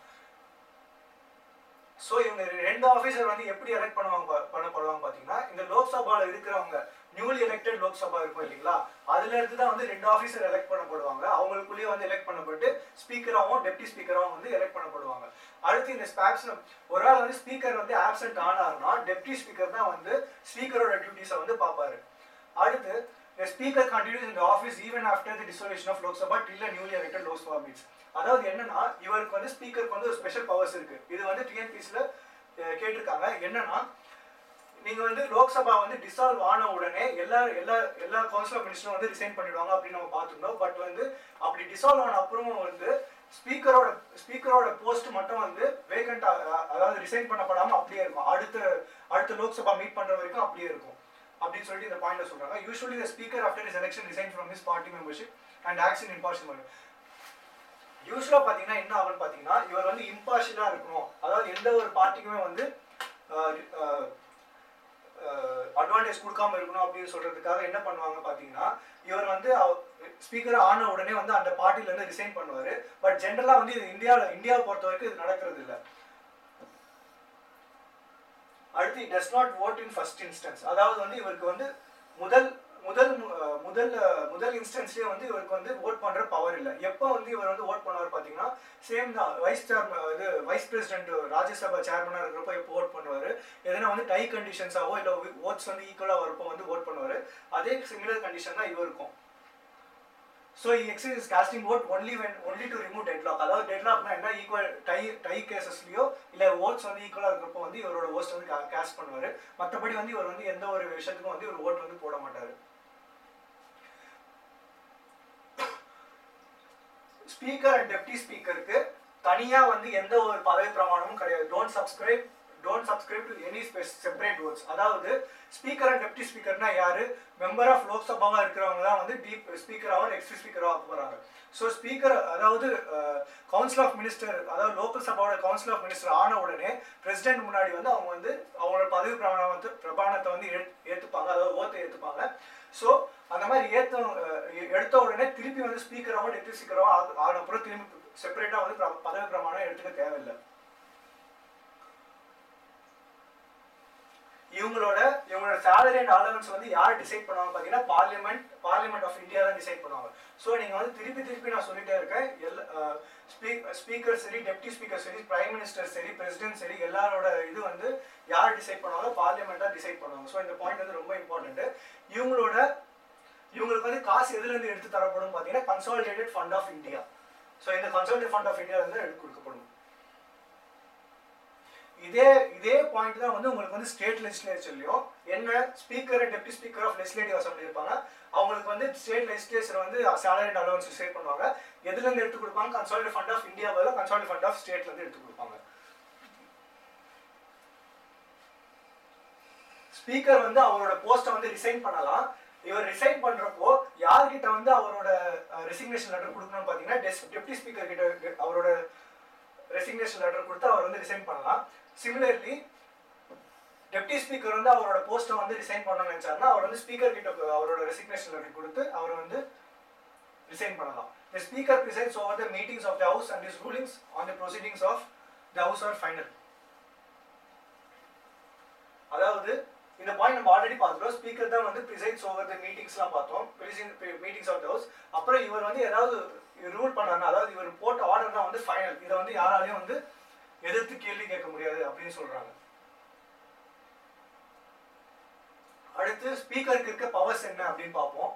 ஸோ இவங்க ரெண்டு ஆஃபீஸர் வந்து எப்படி எலெக்ட் பண்ணுவாங்க பா- பண்ணப்படுவாங்க பார்த்தீங்கன்னா இந்த லோக்சபாவில் இருக்கிறவங்க நியூலி எலெக்டட் லோக்சபா இருக்கும் இல்லைங்களா அதுல இருந்து தான் வந்து ரெண்டு ஆஃபீஸர் எலெக்ட் பண்ணப்படுவாங்க அவங்களுக்குள்ளேயே வந்து எலெக்ட் பண்ணப்பட்டு ஸ்பீக்கராகவும் டெப்டி ஸ்பீக்கராகவும் வந்து எலெக்ட் பண்ணப்படுவாங்க அடுத்து இந்த ஸ்பாக்ஸ் ஒரு ஆள் வந்து ஸ்பீக்கர் வந்து ஆப்சென்ட் ஆனார்னா டெப்டி ஸ்பீக்கர் தான் வந்து ஸ்பீக்கரோட டியூட்டிஸை வந்து பார்ப்பாரு அடுத்து the speaker continues in the office even after the dissolution of Lok Sabha till a newly elected Lok Sabha meets அதாவது என்னன்னா இவருக்கு வந்து ஸ்பீக்கருக்கு வந்து ஒரு ஸ்பெஷல் பவர்ஸ் இருக்கு இது வந்து டிஎன்பிசில கேட்டிருக்காங்க என்னன்னா நீங்க வந்து லோக்சபா வந்து டிசால்வ் ஆன உடனே எல்லா எல்லா எல்லா கவுன்சில் ஆஃப் மினிஸ்டரும் வந்து ரிசைன் பண்ணிடுவாங்க அப்படின்னு நம்ம பார்த்துருந்தோம் பட் வந்து அப்படி டிசால்வ் ஆன அப்புறமும் வந்து ஸ்பீக்கரோட ஸ்பீக்கரோட போஸ்ட் மட்டும் வந்து வேகண்ட் அதாவது ரிசைன் பண்ணப்படாம அப்படியே இருக்கும் அடுத்த அடுத்த லோக்சபா மீட் பண்ற வரைக்கும் அப்படியே இருக்கும் அப்படின்னு சொல்லிட்டு இந்த பாயிண்ட்ல சொல்றாங்க usually the speaker after his election resign from his party membership and action impartial manner யூஸ்வலா பாத்தீங்கன்னா என்ன ஆகும்னு பாத்தீங்கன்னா இவர் வந்து இம்பார்ஷியலா இருக்கணும் அதாவது எந்த ஒரு பார்ட்டிக்குமே வந்து அட்வான்டேஜ் கொடுக்காம இருக்கணும் அப்படின்னு சொல்றதுக்காக என்ன பண்ணுவாங்க பாத்தீங்கன்னா இவர் வந்து ஸ்பீக்கர் ஆன உடனே வந்து அந்த பார்ட்டில இருந்து ரிசைன் பண்ணுவாரு பட் ஜென்ரலா வந்து இது இந்தியாவில் இந்தியாவை பொறுத்த வரைக்கும் இது நடக்கிறது இல்ல அடுத்து does not vote in first instance அதாவது வந்து இவருக்கு வந்து முதல் முதல் அஹ், முதல் அஹ், முதல் இன்ஸ்டன்ஸ்லயே வந்து இவருக்கு வந்து ஓட் பண்ற பவர் இல்ல எப்போ வந்து இவர் வந்து ஓட் பண்ணுவார் பாத்தீங்கன்னா சேம் தான் வைஸ் சேர்மன் இது வைஸ் பிரசிடென்ட் ராஜ்யசபா சேர்மனா இருக்கிறப்போ எப்போ ஓட் பண்ணுவாரு எதனா வந்து டை கண்டிஷன்ஸாவோ இல்ல ஓட்ஸ் வந்து ஈக்குவலா வரப்போ வந்து ஓட் பண்ணுவாரு அதே சிமிலர் கண்டிஷன் தான் இவருக்கும் so exercise his casting vote only when only to remove deadlock அதாவது டெட்லாக்னா என்ன ஈக்குவல் டை டை கேசஸ்லயோ இல்லை ஓட்ஸ் வந்து ஈக்குவலாக இருக்கிறப்போ வந்து இவரோட ஓட்ஸ் வந்து கேஸ்ட் பண்ணுவார் மற்றபடி வந்து இவர் வந்து எந்த ஒரு விஷயத்துக்கும் வந்து இவர் ஓட் வந்து போட மாட்டார் ஸ்பீக்கர் அண்ட் டெப்டி ஸ்பீக்கருக்கு தனியாக வந்து எந்த ஒரு பதவி பிரமாணமும் கிடையாது don't subscribe don't subscribe to any separate oaths அதாவது ஸ்பீக்கர் அண்ட் டெப்டி ஸ்பீக்கர்னா யாரு மெம்பர் ஆஃப் லோக்சபாவா இருக்கிறவங்க தான் வந்து டீப் ஸ்பீக்கராகவும் டெப்டி ஸ்பீக்கராக ஆக்க போறாங்க ஸோ ஸ்பீக்கர் அதாவது கவுன்சில் ஆஃப் மினிஸ்டர் அதாவது லோக்கல் சபாவோட கவுன்சில் ஆஃப் மினிஸ்டர் ஆன உடனே பிரசிடென்ட் முன்னாடி வந்து அவங்க வந்து அவங்களோட பதவி பிரமாணத்தை பிரமாணத்தை வந்து ஏத்- ஏத்துப்பாங்க அதாவது ஓத்தை ஏத்துப்பாங்க ஸோ அந்த மாதிரி ஏத்த அஹ், எடுத்த உடனே திருப்பி வந்து ஸ்பீக்கராவோ டெப்டி ஸ்பீக்கராவோ ஆன அப்புறம் திரும்பி செப்பரேட்டா வந்து பிர- பதவி பிரமாணம் எடுத்துக்க தேவையில்லை இவங்களோட இவங்களோட சேலரி அண்ட் அலவன்ஸ் வந்து யார் டிசைட் பண்ணுவாங்க பார்த்தீங்கன்னா பார்லிமெண்ட் பார்லிமெண்ட் ஆஃப் இந்தியா தான் டிசைட் பண்ணுவாங்க ஸோ நீங்கள் வந்து திருப்பி திருப்பி நான் சொல்லிட்டே இருக்கேன் எல்லா ஸ்பீக்கர் சரி டெப்டி ஸ்பீக்கர் சரி பிரைம் மினிஸ்டர் சரி பிரசிடென்ட் சரி எல்லாரோட இது வந்து யார் டிசைட் பண்ணுவாங்க பார்லிமெண்ட் தான் டிசைட் பண்ணுவாங்க ஸோ இந்த பாயிண்ட் வந்து ரொம்ப இம்பார்ட்டன்ட் இவங்களோட இவங்களுக்கு வந்து காசு எதுலேருந்து எடுத்து தரப்படும் பார்த்தீங்கன்னா consolidated fund of India so இந்த கன்சாலிடேட் ஃபண்ட் ஆஃப் இந்தியா வந்து எடுத்து கொடுக்கப்படும் இதே இதே பாயிண்ட் தான் வந்து உங்களுக்கு வந்து ஸ்டேட் லெஜிஸ்லேச்சர்லையும் என்ன speaker and deputy speaker of legislative assembly இருப்பாங்க அவங்களுக்கு வந்து ஸ்டேட் லெஜிஸ்லேச்சர் வந்து சேலரி அண்ட் அலவன்ஸ் டிசைட் பண்ணுவாங்க எதுல இருந்து எடுத்து கொடுப்பாங்க கன்சாலிடேட் ஃபண்ட் ஆஃப் இந்தியா பதிலாக கன்சாலிடேட் ஃபண்ட் ஆஃப் ஸ்டேட்ல இருந்து எடுத்து கொடுப்பாங்க ஸ்பீக்கர் வந்து அவரோட போஸ்ட்டை வந்து ரிசைன் பண்ணலாம் இவர் ரிசைன் பண்றப்போ யார்கிட்ட வந்து அவரோட ரெசிக்னேஷன் லெட்டர் கொடுக்கணும்னு பார்த்தீங்கன்னா டெப்டி ஸ்பீக்கர் கிட்ட அவரோட ரெசிக்னேஷன் லெட்டர் கொடுத்து அவர் வந்து ரிசைன் பண்ணலாம் சிமிலர்லி டெப்டி ஸ்பீக்கர் வந்து அவரோட போஸ்ட்டை வந்து ரிசைன் பண்ணணும்னு நினைச்சாருன்னா அவர் வந்து ஸ்பீக்கர் கிட்ட அவரோட ரெசிக்னேஷன் லெட்டர் கொடுத்து அவர் வந்து ரிசைன் பண்ணலாம் The speaker presides over the meetings of the house and his rulings on the proceedings of the house are final. அதாவது இந்த பாயிண்ட் நம்ம ஆல்ரெடி பார்த்துட்டோம் ஸ்பீக்கர் தான் வந்து ப்ரிசைட்ஸ் ஓவர் த மீட்டிங்ஸ்லாம் பார்த்தோம் மீட்டிங்ஸ் ஆஃப் த ஹவுஸ் அப்புறம் இவர் வந்து ஏதாவது ரூல் பண்ணாருன்னா அதாவது இவர் போட்ட ஆர்டர் தான் வந்து ஃபைனல் இதை வந்து யாராலையும் வந்து எதிர்த்து கேள்வி கேட்க முடியாது அப்படின்னு சொல்றாங்க அடுத்து ஸ்பீக்கருக்கு இருக்க பவர்ஸ் என்ன அப்படின்னு பார்ப்போம்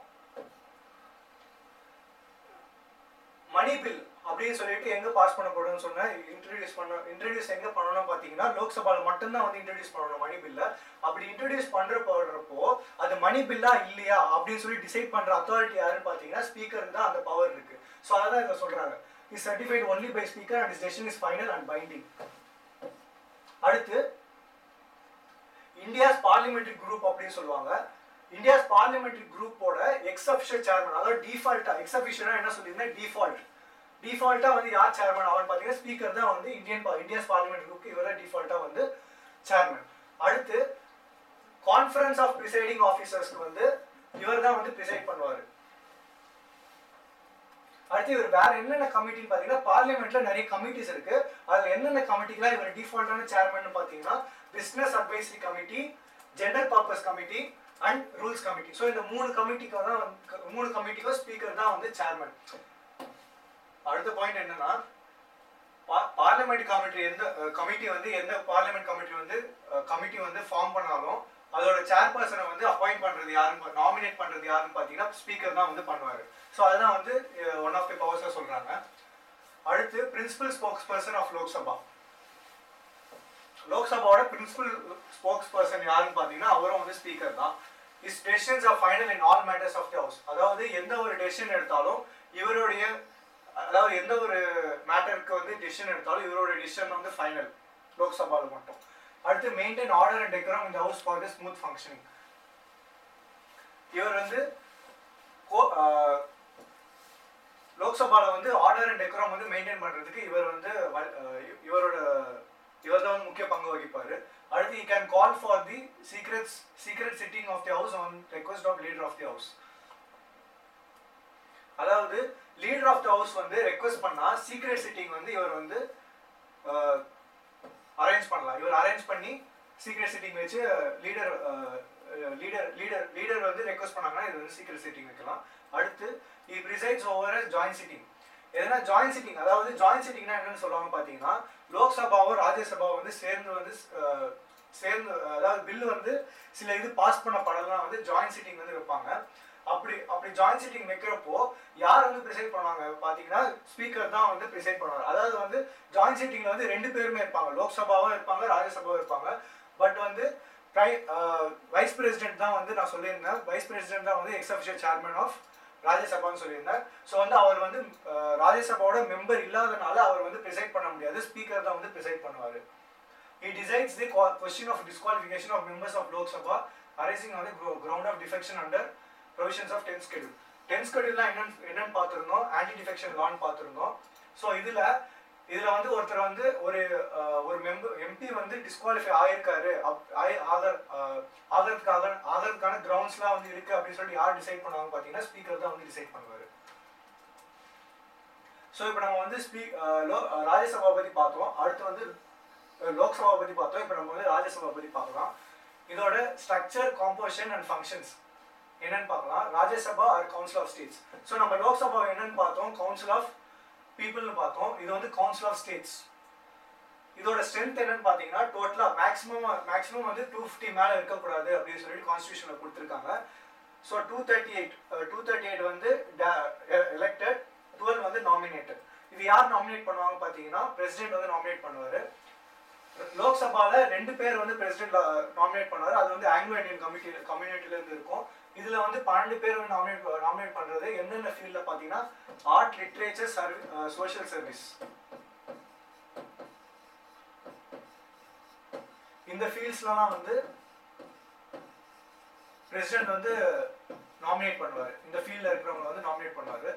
மணி பில் அப்படின்னு சொல்லிட்டு எங்க பாஸ் பண்ணப்படும்னு சொன்னா இன்ட்ரடியூஸ் பண்ண இன்ட்ரடியூஸ் எங்க பண்ணணும் பாத்தீங்கன்னா லோக்சபால மட்டும்தான் வந்து இன்ட்ரடியூஸ் பண்ணணும் மணி பில்ல அப்படி இன்ட்ரடியூஸ் பண்ற போடுறப்போ அது மணி பில்லா இல்லையா அப்படின்னு சொல்லி டிசைட் பண்ற அத்தாரிட்டி யாருன்னு பாத்தீங்கன்னா ஸ்பீக்கருக்கு தான் அந்த பவர் இருக்கு ஸோ அதான் இதை சொல்றாங்க is certified only by speaker and is decision is final and binding அடுத்து இந்தியாஸ் பார்லிமெண்டரி குரூப் அப்படின்னு சொல்லுவாங்க இந்தியாஸ் பார்லிமெண்டரி குரூப்போட எக்ஸ் அஃபிஷியல் சேர்மன் அதாவது டிஃபால்ட்டா எக்ஸ் அஃபிஷியலா என்ன சொல்லியிருந்தேன் டிஃபால்ட் டிஃபால்ட்டா வந்து யார் சேர்மன் அவன் பார்த்தீங்கன்னா ஸ்பீக்கர் தான் வந்து இந்தியன் இந்தியாஸ் பார்லிமெண்ட் குரூப் இவர டிஃபால்ட்டா வந்து சேர்மன் அடுத்து கான்ஃபரன்ஸ் ஆஃப் ப்ரிசைடிங் ஆஃபீஸர்ஸ்க்கு வந்து இவர் தான் வந்து ப்ரிசைட் பண்ணுவார் அடுத்து இவர் வேற என்னென்ன கமிட்டின்னு பார்த்தீங்கன்னா பார்லிமெண்ட்ல நிறைய கமிட்டிஸ் இருக்கு அதுல என்னென்ன கமிட்டிலாம் இவர் டிஃபால்ட்டான சேர்மன் பார்த்தீங்கன்னா business advisory committee general purpose committee and rules committee so இந்த மூணு கமிட்டிக்கு தான் வந்து- மூணு கமிட்டிக்கும் ஸ்பீக்கர் தான் வந்து சேர்மன் அடுத்த பாயிண்ட் என்னன்னா பார்லிமெண்ட் கமிட்டி எந்த கமிட்டி வந்து எந்த பார்லிமெண்ட் கமிட்டி வந்து கமிட்டி வந்து ஃபார்ம் பண்ணாலும் அதோட சேர்பர்சனை வந்து அப்பாயிண்ட் பண்றது யாருன்னு நாமினேட் பண்றது யாருன்னு பார்த்தீங்கன்னா ஸ்பீக்கர் தான் வந்து பண்ணுவாரு ஸோ அதுதான் வந்து ஒன் ஆஃப் தி பவர்ஸாக சொல்றாங்க அடுத்து principal spokesperson of Lok Sabha லோக்சபாவோட பிரின்சிபல் ஸ்போக்ஸ் பர்சன் யாருன்னு பார்த்தீங்கன்னா அவரும் வந்து ஸ்பீக்கர் தான் is decisions are final in all matters of the house அதாவது எந்த ஒரு டெசிஷன் எடுத்தாலும் இவருடைய அதாவது எந்த ஒரு மேட்டருக்கு வந்து டெசிஷன் எடுத்தாலும் இவரோட டெசிஷன் வந்து ஃபைனல் லோக்சபாவில் மட்டும் அடுத்து மெயின்டைன் ஆர்டர் அண்ட் டெக்கரம் இந்த house for the smooth functioning இவர் வந்து கோ- ஆஹ் லோக்சபால வந்து ஆர்டர் அண்ட் டெக்கரம் வந்து மெயின்டைன் பண்றதுக்கு இவர் வந்து வ- ஆஹ் இவரோட இவர் தான் வந்து முக்கிய பங்கு வகிப்பாரு அடுத்து he can call for the secrets secret sitting of the house on request of leader of the house அதாவது லீடர் ஆஃப் த ஹவுஸ் வந்து ரெக்வஸ்ட் பண்ணா சீக்ரெட் சிட்டிங் வந்து இவர் வந்து அரேஞ்ச் பண்ணலாம் இவர் அரேஞ்ச் பண்ணி சீக்ரெட் சிட்டிங் வச்சு லீடர் லீடர் லீடர் லீடர் வந்து ரெக்வஸ்ட் பண்ணாங்கன்னா இது வந்து சீக்ரெட் சிட்டிங் வைக்கலாம் அடுத்து he presides over joint sitting எதனா ஜாயின்ட் சிட்டிங் அதாவது ஜாயின்ட் சிட்டிங்னா என்னன்னு சொல்லுவாங்க பார்த்தீங்கன்னா லோக்சபாவும் ராஜ்யசபாவும் வந்து சேர்ந்து வந்து அஹ், சேர்ந்து அதாவது பில்லு வந்து சில இது பாஸ் பண்ண படம்லாம் வந்து ஜாயின்ட் சிட்டிங் வந்து வைப்பாங்க அப்படி அப்படி ஜாயின்ட் சிட்டிங் வைக்கிறப்போ யார் வந்து ப்ரிசைட் பண்ணுவாங்க பார்த்தீங்கன்னா ஸ்பீக்கர் தான் வந்து ப்ரிசைட் பண்ணுவாங்க அதாவது வந்து ஜாயின்ட் சிட்டிங்ல வந்து ரெண்டு பேருமே இருப்பாங்க லோக்சபாவும் இருப்பாங்க ராஜ்யசபாவும் இருப்பாங்க பட் வந்து ப்ரை வைஸ் பிரசிடென்ட் தான் வந்து நான் சொல்லியிருந்தேன் வைஸ் பிரசிடென்ட் தான் வந்து எக்ஸ் அஃபிஷியல் சேர்மன் ஆஃப் ராஜ்யசபான்னு சொல்லியிருந்தேன் ஸோ வந்து அவர் வந்து அஹ், ராஜ்யசபாவோட மெம்பர் இல்லாதனால அவர் வந்து ப்ரிசைட் பண்ண முடியாது ஸ்பீக்கர் தான் வந்து ப்ரிசைட் பண்ணுவார் he decides the qua- question of disqualification of members of Lok Sabha arising on the gro- ground of defection under provisions of 10th schedule 10th schedule என்னன்னு என்னன்னு பார்த்துருந்தோம் ஆன்டி டிஃபெக்ஷன் லான்னு பார்த்துருந்தோம் ஸோ இதுல இதுல வந்து ஒருத்தர் வந்து ஒரு அஹ், ஒரு மெம்பர் எம்பி வந்து டிஸ்குவாலிஃபை ஆயிருக்காரு அப்- ஆயி- ஆகர் அஹ், ஆகிறதுக்காக ஆகிறதுக்கான கிரவுண்ட்ஸ்லாம் வந்து இருக்கு அப்படின்னு சொல்லி யார் டிசைட் பண்ணுவாங்க பார்த்தீங்கன்னா ஸ்பீக்கர் தான் வந்து டிசைட் பண்ணுவாரு ஸோ இப்போ நம்ம வந்து ஸ்பீக் லோ ராஜ்யசபா பற்றி பார்த்தோம் அடுத்து வந்து அஹ், லோக்சபா பற்றி பார்த்தோம் இப்போ நம்ம வந்து ராஜ்யசபா பற்றி பார்க்கலாம் இதோட ஸ்ட்ரக்சர் காம்போசிஷன் அண்ட் ஃபங்க்ஷன்ஸ் என்னன்னு பார்க்கலாம் Rajya Sabha or council of states so நம்ம லோக்சபா என்னன்னு பார்த்தோம் கவுன்சில் ஆஃப் பீப்புள்னு பார்த்தோம் இது வந்து கவுன்சில் ஆஃப் ஸ்டேட்ஸ் இதோட ஸ்ட்ரென்த் என்னன்னு பார்த்தீங்கன்னா டோட்டலாக மேக்ஸிமம் மேக்ஸிமம் வந்து டூ ஃபிஃப்டி மேலே இருக்கக்கூடாது அப்படின்னு சொல்லிட்டு கான்ஸ்டியூஷனில் கொடுத்துருக்காங்க so two thirty eight two thirty eight வந்து எலெக்டட் டுவெல் வந்து நாமினேட்டட் இது யார் நாமினேட் பண்ணுவாங்க பார்த்தீங்கன்னா பிரசிடென்ட் வந்து நாமினேட் பண்ணுவார் லோக்சபால ரெண்டு பேர் வந்து பிரசிடென்ட் நாமினேட் பண்ணுவார் அது வந்து ஆங்கிலோ இந்தியன் கமிட்டி கம்யூனிட்டில இருந்து இருக்கும் இதுல வந்து பன்னெண்டு பேர் வந்து நாமினேட் நாமினேட் பண்றது எந்தெந்த ஃபீல்ட்ல பாத்தீங்கன்னா art literature service social service இந்த ஃபீல்ட்ஸ்லாம் வந்து பிரசிடென்ட் வந்து நாமினேட் பண்ணுவார் இந்த ஃபீல்ட்ல இருக்கிறவங்க வந்து நாமினேட் பண்ணுவாரு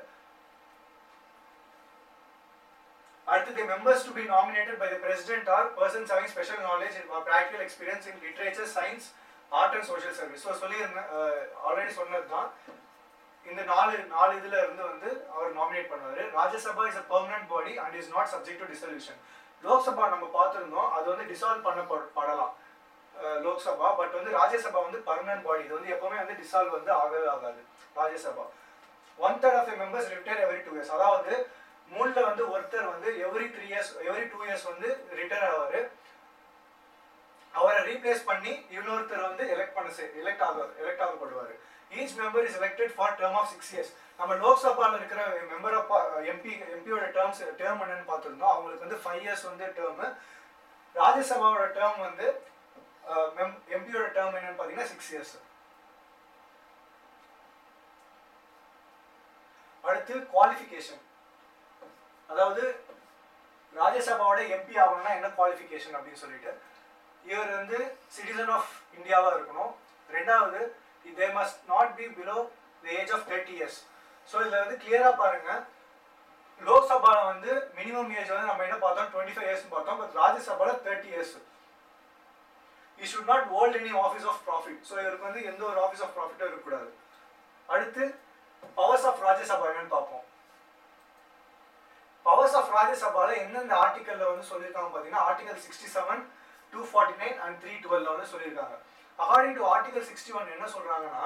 அடுத்தது members to be nominated by the president or persons having special knowledge practical experience in literature science art and social service so சொல்லியிருந்தேன் ஆல்ரெடி சொன்னது தான் இந்த நாலு நாலு இதுல இருந்து வந்து அவர் நாமினேட் பண்ணுவாரு Rajya Sabha is a permanent body and is not subject to dissolution Lok Sabha நம்ம பார்த்துருந்தோம் அது வந்து டிசால்வ் பண்ண படலாம் அஹ், லோக்சபா பட் வந்து ராஜ்யசபா வந்து பர்மனன்ட் பாடி இது வந்து எப்பவுமே வந்து டிசால்வ் வந்து ஆகவே ஆகாது Rajya Sabha one third of members retire every two years அதாவது மூணுல வந்து ஒருத்தர் வந்து every three years every two years வந்து ரிட்டையர் ஆவாரு அவரை ரீப்ளேஸ் பண்ணி இன்னொருத்தர் வந்து எலெக்ட் பண்ண எலெக்ட் ஆக எலெக்ட் ஆகப்படுவார் each member is elected for term of six years நம்ம லோக்சபால இருக்கிற மெம்பர் ஆஃப் எம்பி எம்பியோட டேர்ம்ஸ் டேர்ம் என்னன்னு பார்த்துருந்தோம் அவங்களுக்கு வந்து ஃபைவ் இயர்ஸ் வந்து டேர்ம் ராஜ்யசபாவோட டேர்ம் வந்து எம்பியோட டேர்ம் என்னன்னு பார்த்தீங்கன்னா சிக்ஸ் இயர்ஸ் அடுத்து குவாலிஃபிகேஷன் அதாவது ராஜ்யசபாவோட எம்பி ஆகணும்னா என்ன குவாலிஃபிகேஷன் அப்படின்னு சொல்லிட்டு இவர் வந்து சிட்டிசன் ஆஃப் இந்தியாவா இருக்கணும் ரெண்டாவது they must not be below the age of thirty years so இதில் வந்து கிளியராக பாருங்க லோக்சபாவில் வந்து மினிமம் ஏஜ் வந்து நம்ம என்ன பார்த்தோம் டுவெண்ட்டி ஃபைவ் இயர்ஸ் பார்த்தோம் பட் ராஜ்யசபாவில் thirty years you should not hold any office of profit so இவருக்கு வந்து எந்த ஒரு ஆஃபீஸ் ஆஃப் ப்ராஃபிட்டும் இருக்கக்கூடாது அடுத்து பவர்ஸ் ஆஃப் ராஜ்யசபா என்னன்னு பார்ப்போம் பவர்ஸ் ஆஃப் ராஜ்யசபால எந்தெந்த ஆர்டிக்கல்ல வந்து சொல்லியிருக்காங்க பார்த்தீங்கன்னா article sixty seven two forty nine and three டுவெல்ல வந்து சொல்லியிருக்காங்க according to article sixty one என்ன சொல்றாங்கன்னா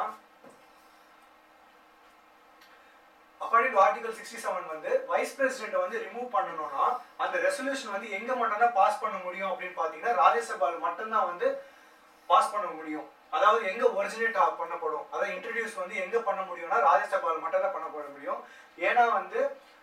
according to article sixty seven வந்து வைஸ் பிரசிடென்ட் வந்து ரிமூவ் பண்ணணும்னா அந்த ரெசல்யூஷன் வந்து எங்க மட்டும் தான் பாஸ் பண்ண முடியும் அப்படின்னு பாத்தீங்கன்னா ராஜ்யசபால மட்டும்தான் வந்து பாஸ் பண்ண முடியும் அதாவது எங்க ஒரிஜினேட் பண்ணப்படும் அதாவது இன்ட்ரடியூஸ் வந்து எங்க பண்ண முடியும்னா ராஜ்யசபால மட்டும் தான் பண்ண முடியும் ஏன்னா வந்து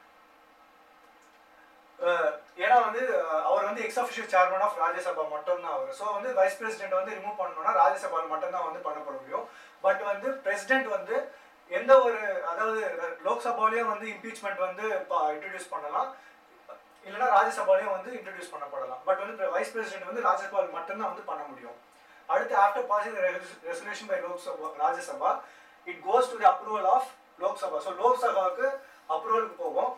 அஹ் ஏன்னா வந்து அஹ் அவர் வந்து ex officio chairman of Rajya Sabha மட்டும்தான் அவர் ஸோ வந்து வைஸ் பிரசிடென்ட் வந்து ரிமூவ் பண்ணணும்னா ராஜ்யசபாவில் மட்டும்தான் வந்து பண்ணப்பட முடியும் பட் வந்து பிரசிடென்ட் வந்து எந்த ஒரு அதாவது லோக்சபாலையும் வந்து இம்பீச்மெண்ட் வந்து இன்ட்ரடியூஸ் பண்ணலாம் இல்லைன்னா ராஜ்யசபாலையும் வந்து இன்ட்ரடியூஸ் பண்ணப்படலாம் பட் வந்து வைஸ் பிரசிடென்ட் வந்து ராஜ்யசபாவில் மட்டும்தான் வந்து பண்ண முடியும் அடுத்து after passing resolution by Lok Sabha Rajya Sabha it goes to the approval of Lok Sabha so லோக்சபாவுக்கு அப்ரூவலுக்கு போகும்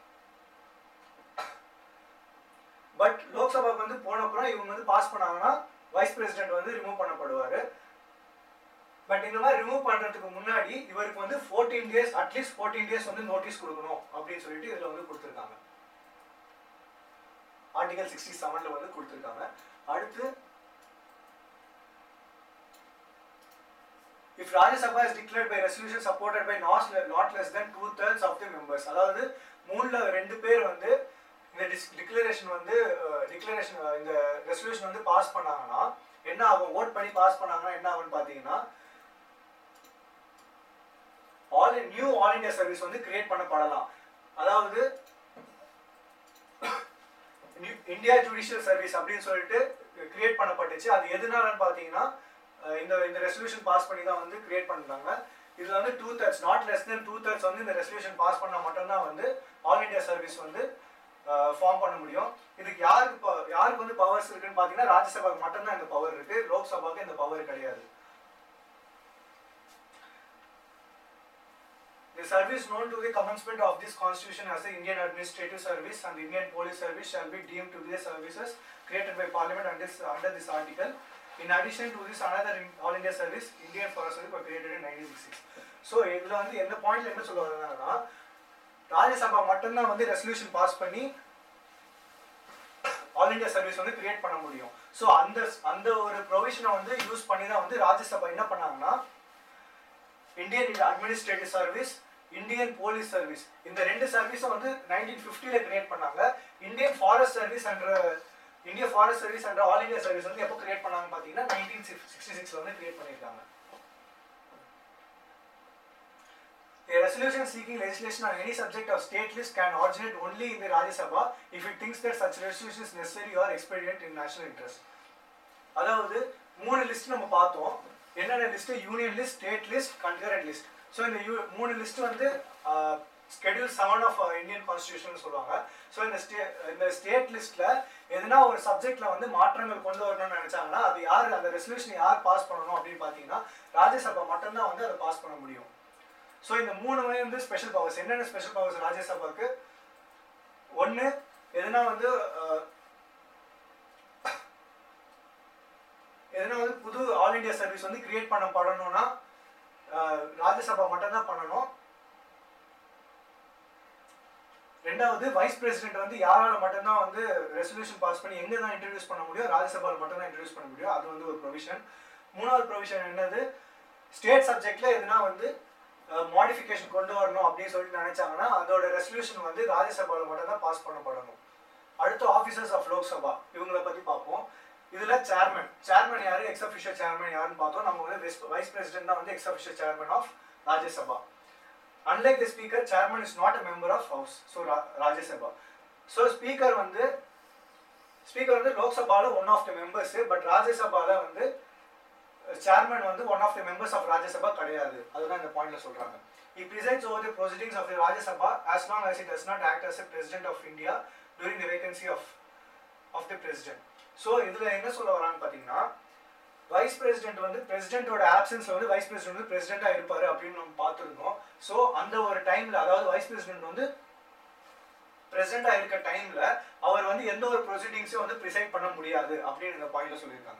பட் லோக்சபாவுக்கு வந்து போன அப்புறம் இவங்க வந்து பாஸ் பண்ணாங்கன்னா வைஸ் பிரசிடென்ட் வந்து ரிமூவ் பண்ணப்படுவாரு பட் இந்த மாதிரி ரிமூவ் பண்றதுக்கு முன்னாடி இவருக்கு வந்து fourteen days at least fourteen days வந்து நோட்டீஸ் கொடுக்கணும் அப்படின்னு சொல்லிட்டு இதுல வந்து கொடுத்துருக்காங்க ஆர்டிகல் சிக்ஸ்டி செவன்ல வந்து கொடுத்துருக்காங்க அடுத்து if Rajya Sabha is declared by resolution supported by not, not less than two thirds of the members அதாவது மூணுல ரெண்டு பேர் வந்து இந்த டிக்ளரேஷன் வந்து டிக்ளரேஷன் இந்த ரெசல்யூஷன் வந்து பாஸ் பண்ணாங்கன்னா என்ன ஆகும் ஓட் பண்ணி பாஸ் பண்ணாங்கன்னா என்ன ஆகும்னு பார்த்தீங்கன்னா all new all India service வந்து கிரியேட் பண்ணப்படலாம் அதாவது இந்தியா ஜுடிஷியல் சர்வீஸ் அப்படின்னு சொல்லிட்டு கிரியேட் பண்ணப்பட்டுச்சு அது எதனாலன்னு பார்த்தீங்கன்னா அஹ் இந்த இந்த ரெசல்யூஷன் பாஸ் பண்ணி தான் வந்து கிரியேட் பண்ணிட்டாங்க இதுல வந்து two thirds not less than two thirds வந்து இந்த ரெசல்யூஷன் பாஸ் பண்ணா மட்டும்தான் வந்து ஆல் இந்தியா சர்வீஸ் வந்து ஃபார்ம் பண்ண முடியும் இதுக்கு யாருக்கு ப- யாருக்கு வந்து பவர்ஸ் இருக்குன்னு பார்த்தீங்கன்னா ராஜ்யசபாவுக்கு மட்டும்தான் இந்த பவர் இருக்கு லோக்சபாவுக்கு இந்த பவர் கிடையாது The service known to the commencement of this constitution as the Indian Administrative Service and the Indian Police Service shall be deemed to be the services created by Parliament under this, under this article. In addition to this, another in- All India Service, Indian Forest Service, was created in 1966. So இதில் வந்து எந்த பாயிண்ட்ல என்ன சொல்ல வர்றாங்கன்னா ராஜ்யசபா மட்டும்தான் வந்து ரெசல்யூஷன் பாஸ் பண்ணி ஆல் இந்தியா சர்வீஸ் வந்து கிரியேட் பண்ண முடியும் ஸோ அந்த அந்த ஒரு ப்ரொவிஷனை வந்து யூஸ் பண்ணி தான் வந்து ராஜ்யசபா என்ன பண்ணாங்கன்னா Indian administrative service Indian police service இந்த ரெண்டு சர்வீஸும் வந்து நைன்டீன் ஃபிஃப்டியில் கிரியேட் பண்ணாங்க இந்தியன் ஃபாரஸ்ட் சர்வீஸ் என்ற இந்திய ஃபாரஸ்ட் சர்வீஸ் என்ற ஆல் இந்தியா சர்வீஸ் வந்து எப்போ கிரியேட் பண்ணாங்க பார்த்தீங்கன்னா நைன்டீன் சிக்ஸ்டி சிக்ஸில் வந்து கிரியேட் பண்ணியிருக்காங்க A resolution seeking legislation on any subject of state list can originate only in the Rajya Sabha if it thinks that such resolution is necessary or expedient in national interest. அதாவது மூணு லிஸ்ட் நம்ம பார்த்தோம் என்னென்ன list union list state list concurrent list so இந்த யூ மூணு லிஸ்ட் வந்து schedule seven of Indian constitution சொல்லுவாங்க ஸோ இந்த ஸ்டே இந்த ஸ்டேட் லிஸ்ட்ல எதுனா ஒரு சப்ஜெக்ட்ல வந்து மாற்றங்கள் கொண்டு வரணும்னு நினைச்சாங்கன்னா அது யார் அந்த ரெசல்யூஷன் யார் பாஸ் பண்ணணும் அப்படின்னு பார்த்தீங்கன்னா ராஜ்யசபா மட்டும்தான் வந்து அதை பாஸ் பண்ண முடியும் ஸோ இந்த மூணுமே வந்து ஸ்பெஷல் பவர்ஸ் என்னென்ன ஸ்பெஷல் பவர்ஸ் ராஜ்யசபாக்கு ஒன்று எதுனா வந்து அஹ், எதுனா வந்து புது ஆல் இந்தியா சர்வீஸ் வந்து கிரியேட் பண்ண படணும்னா அஹ், ராஜ்யசபா மட்டும்தான் பண்ணணும் ரெண்டாவது வைஸ் பிரசிடென்ட் வந்து யாரால மட்டும்தான் வந்து ரெசல்யூஷன் பாஸ் பண்ணி எங்க தான் இன்ட்ரடியூஸ் பண்ண முடியும் ராஜ்யசபாவில் மட்டும்தான் இன்ட்ரடியூஸ் பண்ண முடியும் அது வந்து ஒரு ப்ரொவிஷன் மூணாவது ப்ரொவிஷன் என்னது ஸ்டேட் சப்ஜெக்ட்ல எதுனா வந்து மாடிஃபிகேஷன் கொண்டு வரணும் அப்படின்னு சொல்லிட்டு நினைச்சாங்கன்னா அதோட ரெசல்யூஷன் வந்து ராஜ்யசபாவில் மட்டும்தான் பாஸ் பண்ணப்படணும் அடுத்து ஆஃபீஸர்ஸ் ஆஃப் லோக்சபா இவங்கள பத்தி பார்ப்போம் இதுல சேர்மன் சேர்மன் யாரு எக்ஸ் அஃபிஷியல் சேர்மன் யாருன்னு பார்த்தோம் நம்ம வந்து வைஸ் பிரசிடென்ட் தான் வந்து ex officio chairman of Rajya Sabha unlike the speaker chairman is not a member of house so Rajya Sabha so speaker வந்து ஸ்பீக்கர் வந்து லோக்சபால one of the members but ராஜ்யசபால வந்து சேர்மன் வந்து one of the members of Rajya Sabha கிடையாது அதுதான் இந்த பாயிண்ட்ல சொல்றாங்க He presides over the proceedings of the Rajya Sabha as long as he does not act as a president of India during the vacancy of of the president. So இதுல என்ன சொல்ல வரான்னு பார்த்தீங்கன்னா வைஸ் பிரசிடென்ட் வந்து பிரசிடென்ட்டோட ஆப்சன்ஸ்ல வந்து வைஸ் பிரசிடென்ட் வந்து பிரசிடென்ட்டா இருப்பாரு அப்படின்னு நம்ம பார்த்துருந்தோம் ஸோ அந்த ஒரு டைம்ல அதாவது வைஸ் பிரசிடென்ட் வந்து பிரசிடென்ட்டா இருக்க டைம்ல அவர் வந்து எந்த ஒரு ப்ரொசீடிங்ஸும் வந்து ப்ரிசைட் பண்ண முடியாது அப்படின்னு இந்த பாயிண்ட்ல சொல்லியிருக்காங்க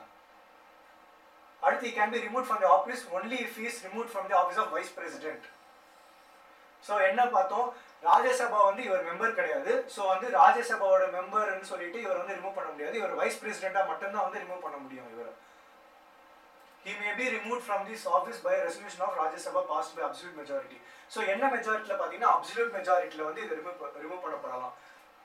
அடுத்து can be remove from the office only if is remove from the office of vice president so என்ன பார்த்தோம் ராஜ்யசபா வந்து இவர் மெம்பர் கிடையாது ஸோ வந்து ராஜ்யசபாவோட மெம்பர்னு சொல்லிட்டு இவர் வந்து ரிமூவ் பண்ண முடியாது இவர் வைஸ் பிரசிடென்ட்டாக மட்டும்தான் வந்து ரிமூவ் பண்ண முடியும் இவர் he may be removed from this office by a resolution of Rajya Sabha passed by absolute majority. So என்ன மெஜாரிட்டியில் பார்த்தீங்கன்னா அப்சல்யூட் மெஜாரிட்டியில் வந்து இது ரிமூவ் ரிமூவ் பண்ணப்படலாம்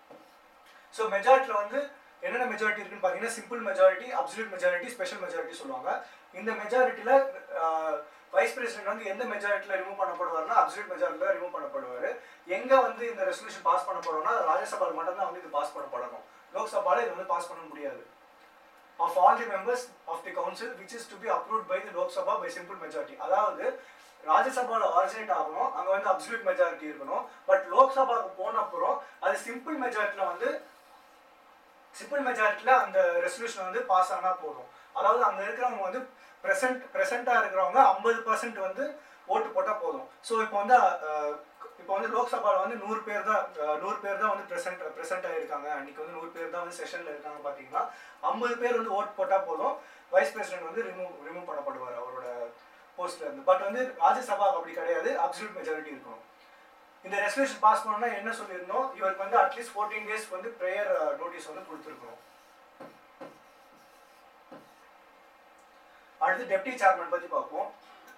ஸோ மெஜாரிட்டியில் வந்து என்னென்ன மெஜாரிட்டி இருக்குன்னு பார்த்தீங்கன்னா simple majority absolute majority special majority சொல்லுவாங்க இந்த மெஜாரிட்டியில் வைஸ் பிரசிடென்ட் வந்து எந்த மெஜாரிட்டியில் ரிமூவ் பண்ணப்படுவார்னா அப்சல்யூட் மெஜாரிட்டியில் ரிமூவ் பண்ணப்படுவார் எங்கே வந்து இந்த ரெசல்யூஷன் பாஸ் பண்ணப்படும்னா ராஜ்யசபாவில் மட்டும்தான் வந்து இது பாஸ் பண்ணப்படணும் லோக்சபாவில் இது வந்து பாஸ் பண்ண முடியாது of all the members of the council which is to be approved by the Lok Sabha by simple majority அதாவது ராஜ்யசபால ஆரிஜினேட் ஆகணும் அங்க வந்து அப்சல்யூட் மெஜாரிட்டி இருக்கணும் பட் லோக்சபாவுக்கு போன அப்புறம் அது சிம்பிள் மெஜாரிட்டில வந்து சிம்பிள் மெஜாரிட்டில அந்த ரெசல்யூஷன் வந்து பாஸ் ஆனா போதும் அதாவது அங்க இருக்கிறவங்க வந்து பிரசன்ட் பிரசண்டா இருக்கிறவங்க ஐம்பது பர்சன்ட் வந்து ஓட்டு போட்டா போதும் ஸோ இப்போ வந்து அஹ், இப்போ வந்து லோக்சபால வந்து நூறு பேர் தான் அஹ், நூறு பேர் தான் வந்து பிரசன்ட் பிரசன்ட் ஆயிருக்காங்க அன்னைக்கு வந்து நூறு பேர் தான் வந்து செஷன்ல இருக்காங்க பாத்தீங்கன்னா ஐம்பது பேர் வந்து ஓட் போட்டா போதும் வைஸ் பிரசிடென்ட் வந்து ரிமூவ் ரிமூவ் பண்ணப்படுவார் அவரோட போஸ்ட்ல இருந்து பட் வந்து ராஜ்யசபா அப்படி கிடையாது அப்சல்யூட் மெஜாரிட்டி இருக்கணும் இந்த ரெசல்யூஷன் பாஸ் பண்ணா என்ன சொல்லியிருந்தோம் இவருக்கு வந்து அட்லீஸ்ட் ஃபோர்டீன் டேஸ் வந்து ப்ரேயர் நோட்டீஸ் வந்து கொடுத்துருக்கணும் அடுத்து டெப்டி சேர்மன் பத்தி பார்ப்போம்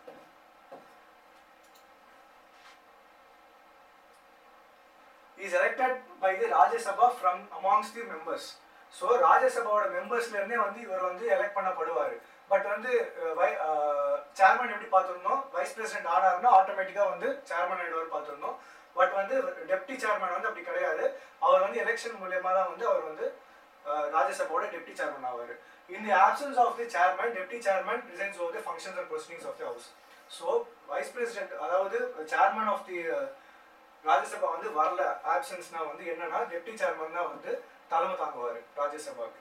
is elected by the Rajya Sabha from amongst the members so ராஜ்யசபாவோட மெம்பர்ஸ்ல இருந்தே வந்து இவர் வந்து எலெக்ட் பண்ணப்படுவார் பட் வந்து சேர்மன் எப்படி பார்த்துருந்தோம் வைஸ் பிரசிடென்ட் ஆனார்னா ஆட்டோமேட்டிக்காக வந்து சேர்மன் ஆயிடுவார் பார்த்துருந்தோம் பட் வந்து டெப்டி சேர்மன் வந்து அப்படி கிடையாது அவர் வந்து எலெக்ஷன் மூலியமா தான் வந்து அவர் வந்து அஹ், ராஜ்யசபாவோட டெப்டி சேர்மன் ஆவார் in the absence of the chairman deputy chairman resigns over the functions and proceedings of the house so vice president அதாவது சேர்மன் ஆஃப் தி ராஜ்யசபா வந்து வரல ஆப்சன்ஸ்னா வந்து என்னன்னா டெப்டி சேர்மன் தான் வந்து தலைமை தாங்குவார் ராஜ்யசபாக்கு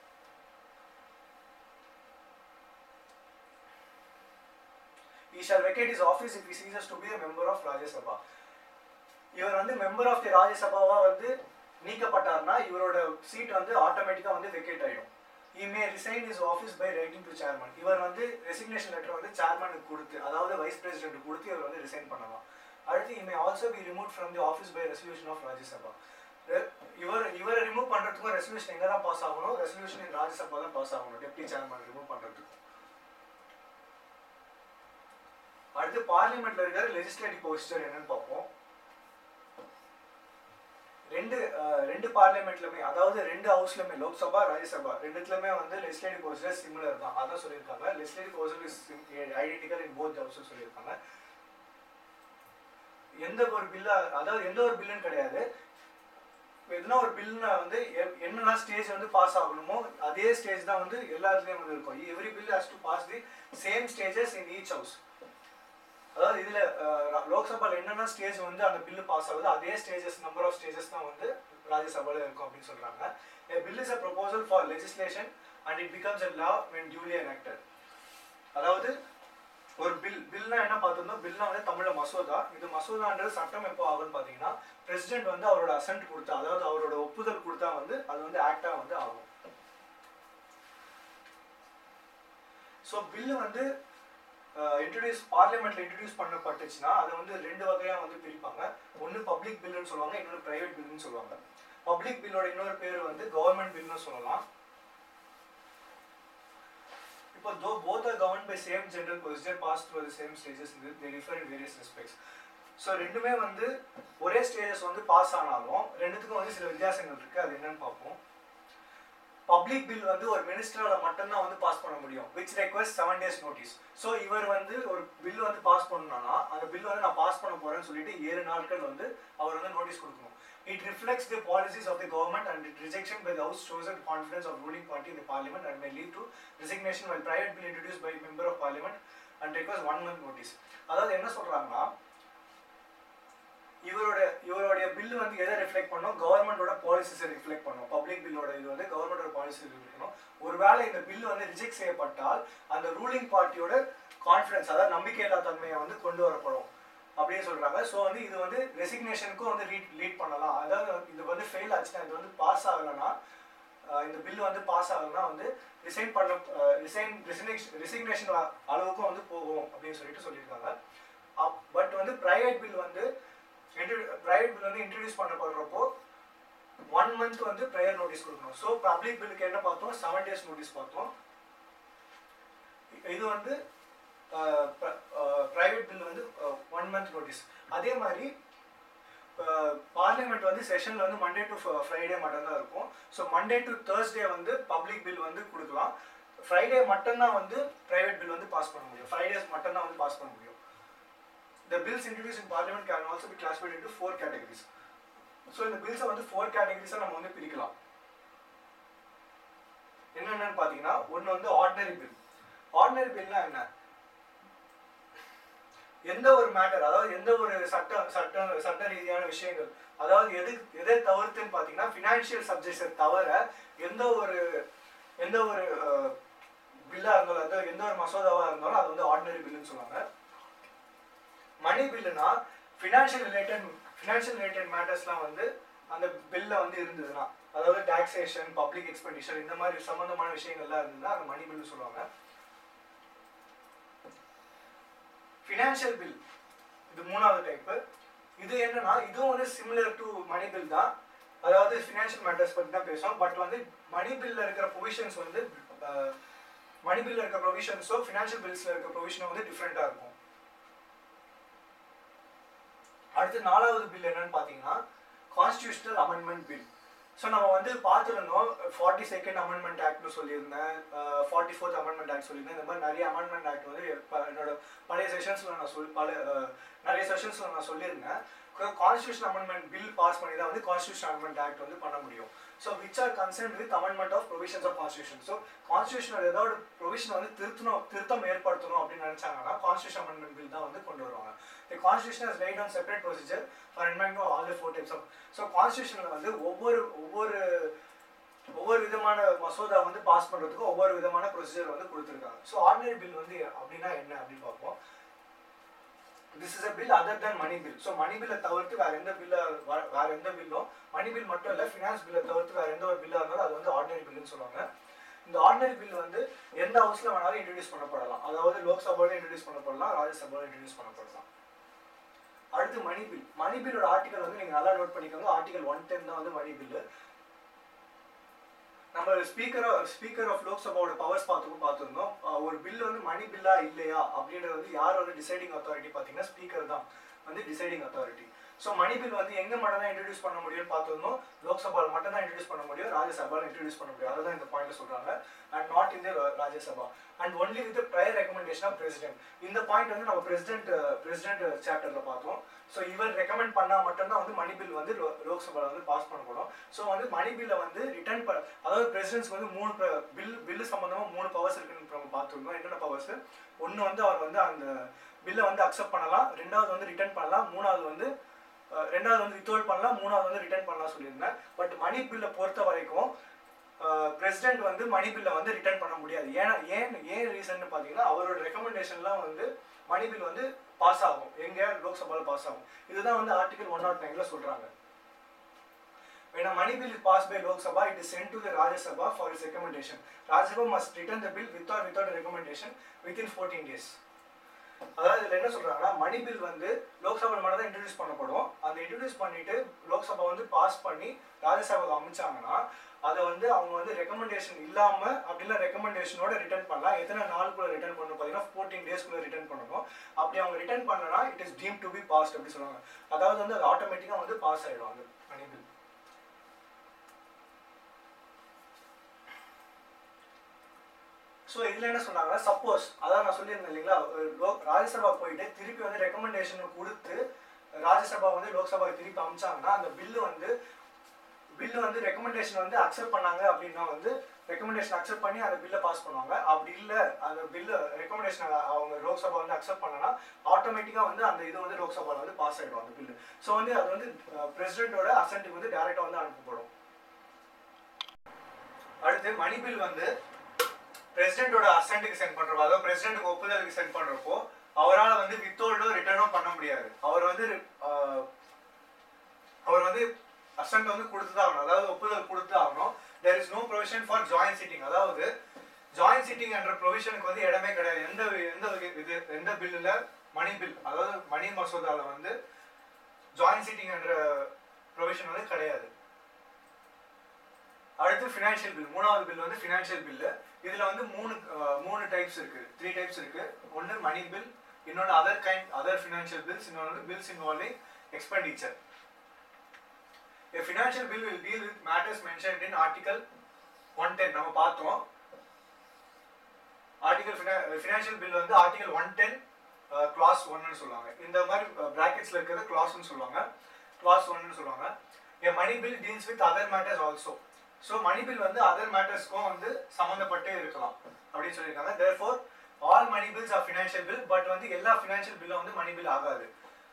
he shall vacate his office if he ceases to be a member of Rajya Sabha. இவர் வந்து மெம்பர் ஆஃப் தி ராஜ்யசபாவா வந்து நீக்கப்பட்டார்னா இவரோட சீட் வந்து ஆட்டோமேட்டிக்கா வந்து வெக்கேட் ஆயிடும் he may resign his office by writing to chairman இவர் வந்து ரெசிக்னேஷன் லெட்டர் வந்து சேர்மனுக்கு கொடுத்து அதாவது வைஸ் பிரசிடென்ட் கொடுத்து இவர் வந்து ரிசைன் பண்ணலாம் அடுத்து he may also be removed from the office by resolution of Rajya Sabha ரெ- இவர் இவரை ரிமூவ் பண்றதுக்கும் ரெசல்யூஷன் எங்க தான் பாஸ் ஆகணும் ரெசல்யூஷன் இன் ராஜ்யசபா தான் பாஸ் ஆகணும் டெப்டி சேர்மன் ரிமூவ் பண்றதுக்கும் அடுத்து பார்லிமெண்ட்ல இருக்கிற லெஜிஸ்லேட்டிவ் ப்ரொசீஜர் என்னன்னு பார்ப்போம் ரெண்டு அஹ், ரெண்டு பார்லிமெண்ட்லயுமே அதாவது ரெண்டு ஹவுஸ்லயுமே லோக்சபா ராஜ்யசபா ரெண்டுத்துலயுமே வந்து லெஜிஸ்லேட்டிவ் ப்ரொசீஜர் சிமிலர் தான் அதான் சொல்லியிருக்காங்க legislative procedure is identical in both house சொல்லியிருக்காங்க எந்த ஒரு பில்லா அதாவது எந்த ஒரு பில்லுன்னு கிடையாது எதுனா ஒரு பில்னா வந்து எ- என்னென்ன ஸ்டேஜ் வந்து பாஸ் ஆகணுமோ அதே ஸ்டேஜ் தான் வந்து எல்லாத்துலயும் வந்து இருக்கும் every bill has to pass the same stages in each house அதாவது இதுல அஹ், லோக்சபால என்னென்ன ஸ்டேஜ் வந்து அந்த பில்லு பாஸ் ஆகுது அதே ஸ்டேஜஸ் நம்பர் ஆஃப் ஸ்டேஜஸ் தான் வந்து ராஜ்யசபால இருக்கும் அப்படின்னு சொல்றாங்க a bill is a proposal for legislation and it becomes a law when duly enacted அதாவது ஒரு பில் பில்னா என்ன பார்த்திருந்தோம் பில்னா வந்து தமிழ்ல மசோதா இது மசோதான்றது சட்டம் எப்போ ஆகும்னு பார்த்தீங்கன்னா பிரசிடென்ட் வந்து அவரோட அசன்ட் கொடுத்தா அதாவது அவரோட ஒப்புதல் கொடுத்தா வந்து அது வந்து ஆக்டா வந்து ஆகும் ஸோ பில்லு வந்து இன்ட்ரடியூஸ் பார்லிமெண்ட்ல இன்ட்ரடியூஸ் பண்ணப்பட்டுச்சுன்னா அதை வந்து ரெண்டு வகையா வந்து பிரிப்பாங்க ஒன்று பப்ளிக் பில்லுன்னு சொல்லுவாங்க இன்னொரு பிரைவேட் பில்லுன்னு சொல்லுவாங்க பப்ளிக் பில்லோட இன்னொரு பேர் வந்து கவர்மெண்ட் பில்னு சொல்லலாம் இப்போ though both are govern by same general procedure pass through the same stages they differ in various respects so ரெண்டுமே வந்து ஒரே ஸ்டேஜஸ் வந்து பாஸ் ஆனாலும் ரெண்டுத்துக்கும் வந்து சில வித்தியாசங்கள் இருக்கு அது என்னன்னு பார்ப்போம் பப்ளிக் பில் வந்து ஒரு மினிஸ்டரால மட்டும்தான் வந்து பாஸ் பண்ண முடியும் which request seven days notice so இவர் வந்து ஒரு பில் வந்து பாஸ் பண்ணணும்னா அந்த பில் வந்து நான் பாஸ் பண்ண போறேன்னு சொல்லிட்டு ஏழு நாட்கள் வந்து அவர் வந்து நோட்டீஸ் கொடுக்கணும் it reflects the policies of the government and it rejection by the house shows and confidence of ruling party in the parliament and may lead to resignation why private bill introduce by member of parliament and request one month notice அதாவது என்ன சொல்றாங்கன்னா இவரோட இவருடைய பில் வந்து எதை ரிஃப்ளெக்ட் பண்ணும் கவர்மெண்டோட பாலிசிஸை ரிஃப்ளெக்ட் பண்ணும் பப்ளிக் பில்லோட இது வந்து கவர்மெண்டோட பாலிசி ரிஃப்ளெக்ட் பண்ணும் ஒருவேளை இந்த பில் வந்து ரிஜெக்ட் செய்யப்பட்டால் அந்த ரூலிங் பார்ட்டியோட கான்ஃபிடன்ஸ் அதாவது நம்பிக்கையில்லா தன்மையை வந்து கொண்டு வரப்படும் அப்படின்னு சொல்றாங்க ஸோ வந்து இது வந்து ரெசிக்னேஷனுக்கும் வந்து லீட் லீட் பண்ணலாம் அதாவது இது வந்து ஃபெயில் ஆச்சுன்னா இது வந்து பாஸ் ஆகலைன்னா அஹ் இந்த பில் வந்து பாஸ் ஆகலைன்னா வந்து ரிசைன் பண்ண ரிசைன் ரிசிக்னேஷன் ரிசிக்னேஷன் அளவுக்கும் வந்து போகும் அப்படின்னு சொல்லிட்டு சொல்லியிருக்காங்க பட் வந்து பிரைவேட் பில் வந்து பிரைவேட் பில் வந்து இன்ட்ரடியூஸ் பண்ணப்படுறப்போ ஒன் மந்த் வந்து ப்ரையர் நோட்டீஸ் கொடுக்கணும் ஸோ பப்ளிக் பில்லுக்கு என்ன பார்த்தோம் செவன் டேஸ் நோட்டீஸ் பார்த்தோம் இது வந்து ப்ரைவேட் பில் வந்து ஒன் மந்த் நோட்டீஸ் அதே மாதிரி பார்லிமெண்ட் வந்து செஷன்ல வந்து மண்டே டு ஃப்ரைடே மட்டும் தான் இருக்கும் ஸோ மண்டே டு தேர்ஸ்டே வந்து பப்ளிக் பில் வந்து கொடுக்கலாம் ஃப்ரைடே மட்டும்தான் வந்து பிரைவேட் பில் வந்து பாஸ் பண்ண முடியும் ஃப்ரைடேஸ் மட்டும்தான் வந்து பாஸ் பண்ண முடியும் the bills introduced in parliament can also be classified into four categories so இந்த பில்ஸை வந்து ஃபோர் கேட்டகரிஸாக நம்ம வந்து பிரிக்கலாம் என்னென்னு பார்த்தீங்கன்னா ஒன்று வந்து ஆர்டினரி பில் ஆர்டினரி பில்னா என்ன எந்த ஒரு மேட்டர் அதாவது எந்த ஒரு சட்ட சட்ட சட்ட ரீதியான விஷயங்கள் அதாவது எது எதை தவிர்த்துன்னு பார்த்தீங்கன்னா ஃபினான்ஷியல் சப்ஜெக்ட்ஸை தவிர எந்த ஒரு எந்த ஒரு பில்லாக இருந்தாலும் அதாவது எந்த ஒரு மசோதாவாக இருந்தாலும் அது வந்து ஆர்டினரி பில்லுன்னு சொல்லுவாங்க மணி பில்லுனா ஃபினான்ஷியல் ரிலேட்டட் ஃபினான்ஷியல் ரிலேட்டட் மேட்டர்ஸ்லாம் வந்து அந்த பில்ல வந்து இருந்ததுன்னா அதாவது டாக்ஸேஷன் பப்ளிக் எக்ஸ்பெண்டிச்சர் இந்த மாதிரி சம்பந்தமான விஷயங்கள்லாம் இருந்ததுன்னா அது மணி பில்னு சொல்லுவாங்க ஃபினான்ஷியல் பில் இது மூணாவது டைப்பு இது என்னன்னா இதுவும் வந்து சிமிலர் டு மணி பில் தான் அதாவது ஃபினான்ஷியல் மேட்டர்ஸ் பற்றி தான் பேசுவோம் பட் வந்து மணி பில்ல இருக்கிற ப்ரொவிஷன்ஸ் வந்து மணி பில்ல இருக்க ப்ரொவிஷன்ஸோ ஃபினான்ஷியல் பில்ஸ்ல இருக்க ப்ரொவிஷனும் வந்து டிஃப்ரெண்ட்டாக இருக்கும் அடுத்து நாலாவது பில் என்னன்னு பார்த்தீங்கன்னா கான்ஸ்டியூஷனல் அமெண்ட்மெண்ட் பில் ஸோ நம்ம வந்து பார்த்துருந்தோம் ஃபார்ட்டி செகண்ட் அமெண்ட்மெண்ட் ஆக்ட்னு சொல்லியிருந்தேன் ஃபார்ட்டி ஃபோர்த் அமெண்ட்மெண்ட் ஆக்ட் சொல்லியிருந்தேன் இந்த மாதிரி நிறைய அமெண்ட்மெண்ட் ஆக்ட் வந்து இப்ப என்னோட பழைய செஷன்ஸில் நான் சொல் பல அஹ், நிறைய செஷன்ஸில் நான் சொல்லியிருந்தேன் கான்ஸ்டியூஷன் அமெண்ட்மெண்ட் பில் பாஸ் பண்ணி தான் வந்து கான்ஸ்டியூஷன் அமெண்ட்மெண்ட் ஆக்ட் வந்து பண்ண முடியும் so which are concern with amendment of provisions of constitution so constitutional ஏதாவது ப்ரொவிஷன் வந்து திருத்தணும் திருத்தம் ஏற்படுத்தணும் அப்படின்னு நினைச்சாங்கன்னா கான்ஸ்டியூஷன் அமெண்ட்மெண்ட் பில் தான் வந்து கொண்டு வருவாங்க the constitution is laid on separate procedure for amendment of all the four types of so கான்ஸ்டியூஷனில் வந்து ஒவ்வொரு ஒவ்வொரு ஒவ்வொரு விதமான மசோதா வந்து பாஸ் பண்ணுறதுக்கு ஒவ்வொரு விதமான ப்ரொசீஜர் வந்து கொடுத்துருக்காங்க ஸோ ஆர்டினரி பில் வந்து அப்படின்னா என்ன அப்படின்னு பார்ப்போம் this is a bill other than money bill so money பில்லை தவிர்த்து வேற எந்த பில்ல வேற எந்த பில்லும் மணி பில் மட்டும் இல்லை ஃபினான்ஸ் பில்லை தவிர்த்து வேற எந்த ஒரு பில்லாக இருந்தாலும் அது வந்து ஆர்டினரி பில்லுன்னு சொல்லுவாங்க இந்த ஆர்டினரி பில் வந்து எந்த ஹவுஸ்ல வேணாலும் இன்ட்ரடியூஸ் பண்ணப்படலாம் அதாவது லோக்சபாவில் இன்ட்ரடியூஸ் பண்ணப்படலாம் ராஜ்யசபாவில் இன்ட்ரடியூஸ் பண்ணப்படலாம் அடுத்து மணி பில் மணி பில்லோட ஆர்டிகல் வந்து நீங்க நல்லா நோட் பண்ணிக்கோங்க ஆர்டிகல் ஒன் டென் தான் வந்து மணி பில்லு நம்ம ஸ்பீக்கர் ஸ்பீக்கர் ஆஃப் லோக்சபாவோட பவர்ஸ் பார்த்துக்கும் பார்த்துருந்தோம் அஹ் ஒரு பில் வந்து மணி பில்லா இல்லையா அப்படின்றது வந்து யார் வந்து டிசைடிங் அத்தாரிட்டி பார்த்தீங்கன்னா ஸ்பீக்கர் தான் வந்து deciding authority so money bill வந்து எங்க மட்டும் தான் இன்ட்ரடியூஸ் பண்ண முடியும்னு பார்த்துருந்தோம் லோக்சபாவில் மட்டும் தான் இன்ட்ரடியூஸ் பண்ண முடியும் ராஜ்யசபாவில் இன்ட்ரடியூஸ் பண்ண முடியும் அதுதான் இந்த பாயிண்ட்ல சொல்றாங்க and not in the Rajya Sabha and only with prior recommendation of president இந்த பாயிண்ட் வந்து நம்ம பிரசிடென்ட் பிரசிடென்ட் சாப்டர்ல பார்த்தோம் ஸோ இவர் ரெக்கமெண்ட் பண்ணா மட்டும்தான் வந்து மணி பில் வந்து லோ- லோக்சபால வந்து பாஸ் பண்ணப்படும் ஸோ வந்து மணி பில்லை வந்து ரிட்டர்ன் பண்ண அதாவது பிரசிடென்ட்ஸ்க்கு வந்து மூணு பில் பில்லு சம்பந்தமா மூணு பவர்ஸ் இருக்குன்னு நம்ம பார்த்துருந்தோம் என்னென்ன பவர்ஸ் ஒன்று வந்து அவர் வந்து அந்த பில்லை வந்து அக்செப்ட் பண்ணலாம் ரெண்டாவது வந்து ரிட்டர்ன் பண்ணலாம் மூணாவது வந்து அஹ், ரெண்டாவது வந்து வித்ஹோல்ட் பண்ணலாம் மூணாவது வந்து ரிட்டர்ன் பண்ணலாம் சொல்லியிருந்தேன் பட் மணி பில்லை பொறுத்த வரைக்கும் பிரசிடென்ட் வந்து மணி பில்லை வந்து ரிட்டர்ன் பண்ண முடியாது ஏன்னா ஏன் ஏன் ரீசன் பார்த்தீங்கன்னா அவரோட ரெக்கமெண்டேஷன்லாம் வந்து மணி பில் வந்து பாஸ் ஆகும் எங்க லோக்சபாவில் பாஸ் ஆகும் இதுதான் வந்து ஆர்டிகல் ஒன் நாட் நைன்ல சொல்றாங்க When a money bill is passed by Lok Sabha, it is sent to the Rajya Sabha for its recommendation. Rajya Sabha must return the bill with or without a recommendation within 14 days. அதாவது இதுல என்ன சொல்றாங்கன்னா மணி பில் வந்து லோக்சபாவில் மட்டும் தான் இன்ட்ரடியூஸ் பண்ணப்படும் அந்த இன்ட்ரடியூஸ் பண்ணிட்டு லோக்சபா வந்து பாஸ் பண்ணி ராஜ்யசபாவுக்கு அமைச்சாங்கன்னா அதை வந்து அவங்க வந்து ரெக்கமெண்டேஷன் இல்லாம அப்படிலாம் ரெக்கமெண்டேஷனோட ரிட்டர்ன் பண்ணலாம் எத்தனை நாளுக்குள்ள ரிட்டர்ன் பண்ணணும் பார்த்தீங்கன்னா ஃபோர்டீன் டேஸ்க்குள்ள ரிட்டர்ன் பண்ணணும் அப்படி அவங்க ரிட்டர்ன் பண்ணனா it is deemed to be passed அப்படி சொல்லுவாங்க அதாவது வந்து அது ஆட்டோமேட்டிக்காக வந்து பாஸ் ஆயிடும் அந்த மணி பில் ஸோ இதில் என்ன சொன்னாங்கன்னா சப்போஸ் அதான் நான் சொல்லியிருந்தேன் இல்லைங்களா ஒரு லோக் ராஜ்யசபா போயிட்டு திருப்பி வந்து ரெக்கமெண்டேஷன் கொடுத்து ராஜ்யசபா வந்து லோக்சபாவுக்கு திருப்பி அமிச்சாங்கன்னா அந்த பில்லு வந்து பில்லு வந்து ரெக்கமெண்டேஷன் வந்து அக்செப்ட் பண்ணாங்க அப்படின்னா வந்து ரெக்கமெண்டேஷன் அக்செப்ட் பண்ணி அந்த பில்லை பாஸ் பண்ணுவாங்க அப்படி இல்லை அந்த பில்லு ரெக்கமெண்டேஷன் அவங்க லோக்சபா வந்து அக்செப்ட் பண்ணனா ஆட்டோமேட்டிக்காக வந்து அந்த இது வந்து லோக்சபாவில் வந்து பாஸ் ஆகிடும் அந்த பில்லு ஸோ வந்து அது வந்து பிரசிடென்ட்டோட அசென்ட்டுக்கு வந்து டேரெக்டாக வந்து அனுப்பப்படும் அடுத்து மணி பில் வந்து பிரசிடென்ட்டோட அசென்ட்டுக்கு சென்ட் பண்றப்போ அதாவது பிரசிடென்ட்டுக்கு ஒப்புதலுக்கு சென்ட் பண்றப்போ அவரால் வந்து வித்தோல்டோ ரிட்டர்னோ பண்ண முடியாது அவர் வந்து ஆஹ், அவர் வந்து அசென்ட் வந்து கொடுத்து ஆகணும் அதாவது ஒப்புதல் கொடுத்து ஆகணும் there is no provision for joint sitting அதாவது ஜாயின்ட் சிட்டிங் என்ற ப்ரொவிஷனுக்கு வந்து இடமே கிடையாது எந்த வி- எந்த வகை- இது எந்த பில்லுல மணி பில் அதாவது மணி மசோதால வந்து ஜாயின்ட் சிட்டிங் என்ற ப்ரொவிஷன் வந்து கிடையாது அடுத்து ஃபினான்ஷியல் பில் மூணாவது பில் வந்து ஃபினான்ஷியல் பில்லு இதுல வந்து மூணு அஹ், மூணு டைப்ஸ் இருக்கு த்ரீ டைப்ஸ் இருக்கு ஒன்னு மணி பில் இன்னொன்று other kind other financial bills இன்னொன்று வந்து bills involving expenditure A financial bill will deal with matters mentioned in article 110 நம்ம பார்த்தோம் ஆர்டிகல் ஃபினான்ஷியல் பில் வந்து ஆர்டிகல் ஒன் டென் கிளாஸ் ஒன்னு சொல்லுவாங்க இந்த மாதிரி பிராக்கெட்ஸ்ல இருக்கிறது கிளாஸ்னு சொல்லுவாங்க கிளாஸ் ஒன்னு சொல்லுவாங்க a money bill deals with other matters also so money bill வந்து அதர் மேட்டர்ஸ்க்கும் வந்து சம்மந்தப்பட்டு இருக்கலாம் அப்படின்னு சொல்லியிருக்காங்க therefore all money bills are financial bill but வந்து எல்லா ஃபினான்ஷியல் பில்லும் வந்து மணி பில் ஆகாது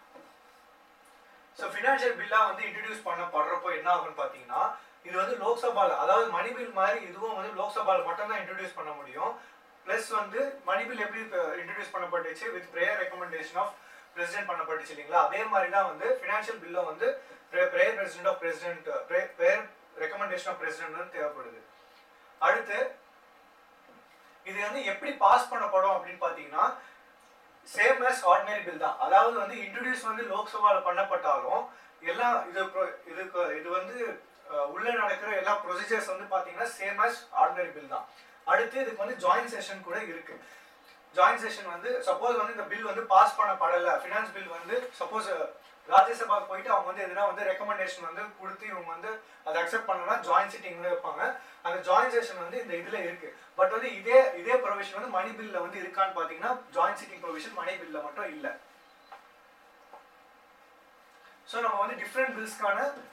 ஸோ ஃபினான்ஷியல் பில்லாக வந்து இன்ட்ரடியூஸ் பண்ணப்படுறப்போ என்ன ஆகும்னு பார்த்தீங்கன்னா இது வந்து லோக்சபால அதாவது மணி பில் மாதிரி இதுவும் வந்து லோக்சபால மட்டும் தான் இன்ட்ரடியூஸ் பண்ண முடியும் ப்ளஸ் வந்து மணி பில் எப்படி இன்ட்ரடியூஸ் பண்ணப்பட்டுச்சு with prayer recommendation of president பண்ணப்பட்டுச்சு இல்லைங்களா அதே மாதிரி தான் வந்து ஃபினான்ஷியல் பில்லும் வந்து prayer president of president prayer recommendation of president தேவைப்படுது அடுத்து இது வந்து எப்படி பாஸ் பண்ணப்படும் அப்படின்னு பார்த்தீங்கன்னா சேம் as ஆர்டினரி பில் தான் அதாவது வந்து இன்ட்ரடியூஸ் வந்து லோக்சபாவில் பண்ணப்பட்டாலும் எல்லாம் இது pro- இதுக்கு இது வந்து அஹ், உள்ள நடக்கிற எல்லா ப்ரொசீஜர்ஸ் வந்து பார்த்தீங்கன்னா சேம் as ஆர்டினரி பில் தான் அடுத்து இதுக்கு வந்து ஜாயின்ட் செஷன் கூட இருக்கு ஜாயின்ட் செஷன் வந்து சப்போஸ் வந்து இந்த பில் வந்து பாஸ் பண்ணப்படலை ஃபினான்ஸ் பில் வந்து சப்போஸ் ராஜ்யசபாக்கு போயிட்டு அவங்க வந்து எதுனா வந்து ரெக்கமெண்டேஷன் வந்து கொடுத்து இவங்க வந்து அதை அக்செப்ட் பண்ணனா ஜாயின்ட் சிட்டிங் வைப்பாங்க அந்த ஜாயின்ட் செஷன் வந்து இந்த இதுல இருக்கு பட் வந்து இதே இதே ப்ரொவிஷன் வந்து மணி பில்ல வந்து இருக்கான்னு பாத்தீங்கன்னா ஜாயின்ட் சிட்டிங் ப்ரொவிஷன் மணி பில்ல மட்டும் இல்ல ஸோ நம்ம வந்து டிஃப்ரெண்ட் பில்ஸ்க்கான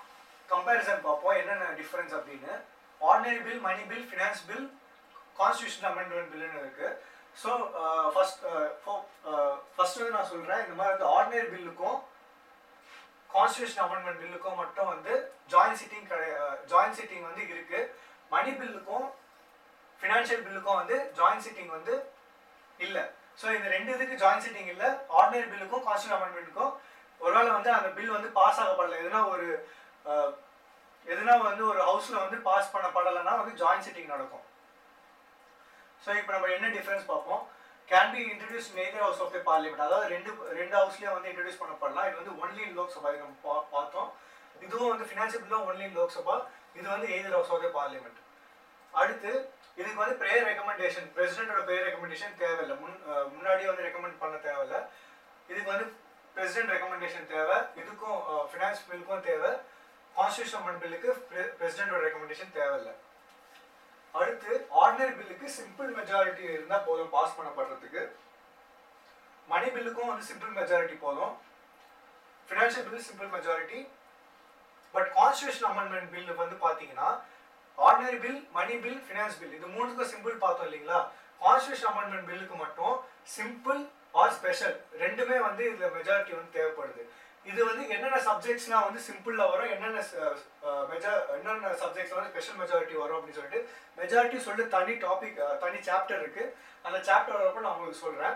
கம்பேரிசன் பார்ப்போம் என்னென்ன டிஃபரன்ஸ் அப்படின்னு ordinary bill money bill finance bill constitution amendment பில்லுன்னு இருக்கு ஸோ ஃபர்ஸ்ட் ஃபர்ஸ்ட் வந்து நான் சொல்கிறேன் இந்த மாதிரி வந்து ஆர்டினரி பில்லுக்கும் கான்ஸ்டியூஷன் அமெண்ட்மெண்ட் பில்லுக்கும் மட்டும் வந்து ஜாயின்ட் சிட்டிங் ஜாயின்ட் சிட்டிங் வந்து இருக்கு மணி பில்லுக்கும் ஃபினான்ஷியல் பில்லுக்கும் வந்து ஜாயின்ட் சிட்டிங் வந்து இல்லை ஸோ இந்த ரெண்டு இதுக்கு ஜாயின்ட் சிட்டிங் இல்லை ஆர்டினரி பில்லுக்கும் கான்ஸ்டியூஷன் அமெண்ட்மெண்ட்டுக்கும் ஒருவேளை வந்து அந்த பில் வந்து பாஸ் ஆகப்படல எதுனா ஒரு அஹ், எதுனா வந்து ஒரு ஹவுஸ்ல வந்து பாஸ் பண்ணப்படலைன்னா வந்து ஜாயின்ட் சிட்டிங் நடக்கும் ஸோ இப்போ நம்ம என்ன டிஃபரன்ஸ் பார்ப்போம் can be introduce neither house of the parliament அதாவது ரெண்டு ரெண்டு ஹவுஸ்லயும் வந்து இன்ட்ரடியூஸ் பண்ணப்படலாம் இது வந்து ஒன்லி இன் லோக்சபா இது நம்ம பா- பார்த்தோம் இதுவும் வந்து ஃபினான்ஷியல் பில்லும் ஒன்லி இன் லோக்சபா இது வந்து either house of the parliament அடுத்து இதுக்கு வந்து ப்ரேயர் ரெக்கமெண்டேஷன் பிரசிடென்ட்டோட ப்ரேயர் ரெக்கமெண்டேஷன் தேவையில்லை முன் அஹ், முன்னாடியே வந்து ரெக்கமெண்ட் பண்ண தேவையில்ல இதுக்கு வந்து பிரசிடென்ட் ரெக்கமெண்டேஷன் தேவை இதுக்கும் ஃபினான்ஸ் பில்லுக்கும் தேவை கான்ஸ்டியூஷன் அமெண்ட் பில்லுக்கு பிரசிடென்ட்டோட ரெக்கமெண்டேஷன் தேவையில்லை அடுத்து ஆர்டினரி பில்லுக்கு சிம்பிள் மெஜாரிட்டி இருந்தா போதும் பாஸ் பண்ணப்படுறதுக்கு மணி பில்லுக்கும் வந்து சிம்பிள் மெஜாரிட்டி போதும் financial bill simple majority but constitution amendment bill வந்து பாத்தீங்கன்னா ordinary bill money bill finance bill இது மூணுக்கும் சிம்பிள் பார்த்தோம் இல்லைங்களா கான்ஸ்டியூஷன் அமெண்ட்மெண்ட் பில்லுக்கு மட்டும் சிம்பிள் ஆர் ஸ்பெஷல் ரெண்டுமே வந்து இதுல மெஜாரிட்டி வந்து தேவைப்படுது இது வந்து என்னென்ன சப்ஜெக்ட்ஸ்லாம் வந்து சிம்பிள்ல வரும் என்னென்ன மெஜா என்னென்ன சப்ஜெக்ட்ஸ்ல வந்து ஸ்பெஷல் மெஜாரிட்டி வரும் அப்படின்னு சொல்லிட்டு மெஜாரிட்டி சொல்லிட்டு தனி டாபிக் தனி சாப்டர் இருக்கு அந்த சாப்டர் வரப்போ நான் உங்களுக்கு சொல்றேன்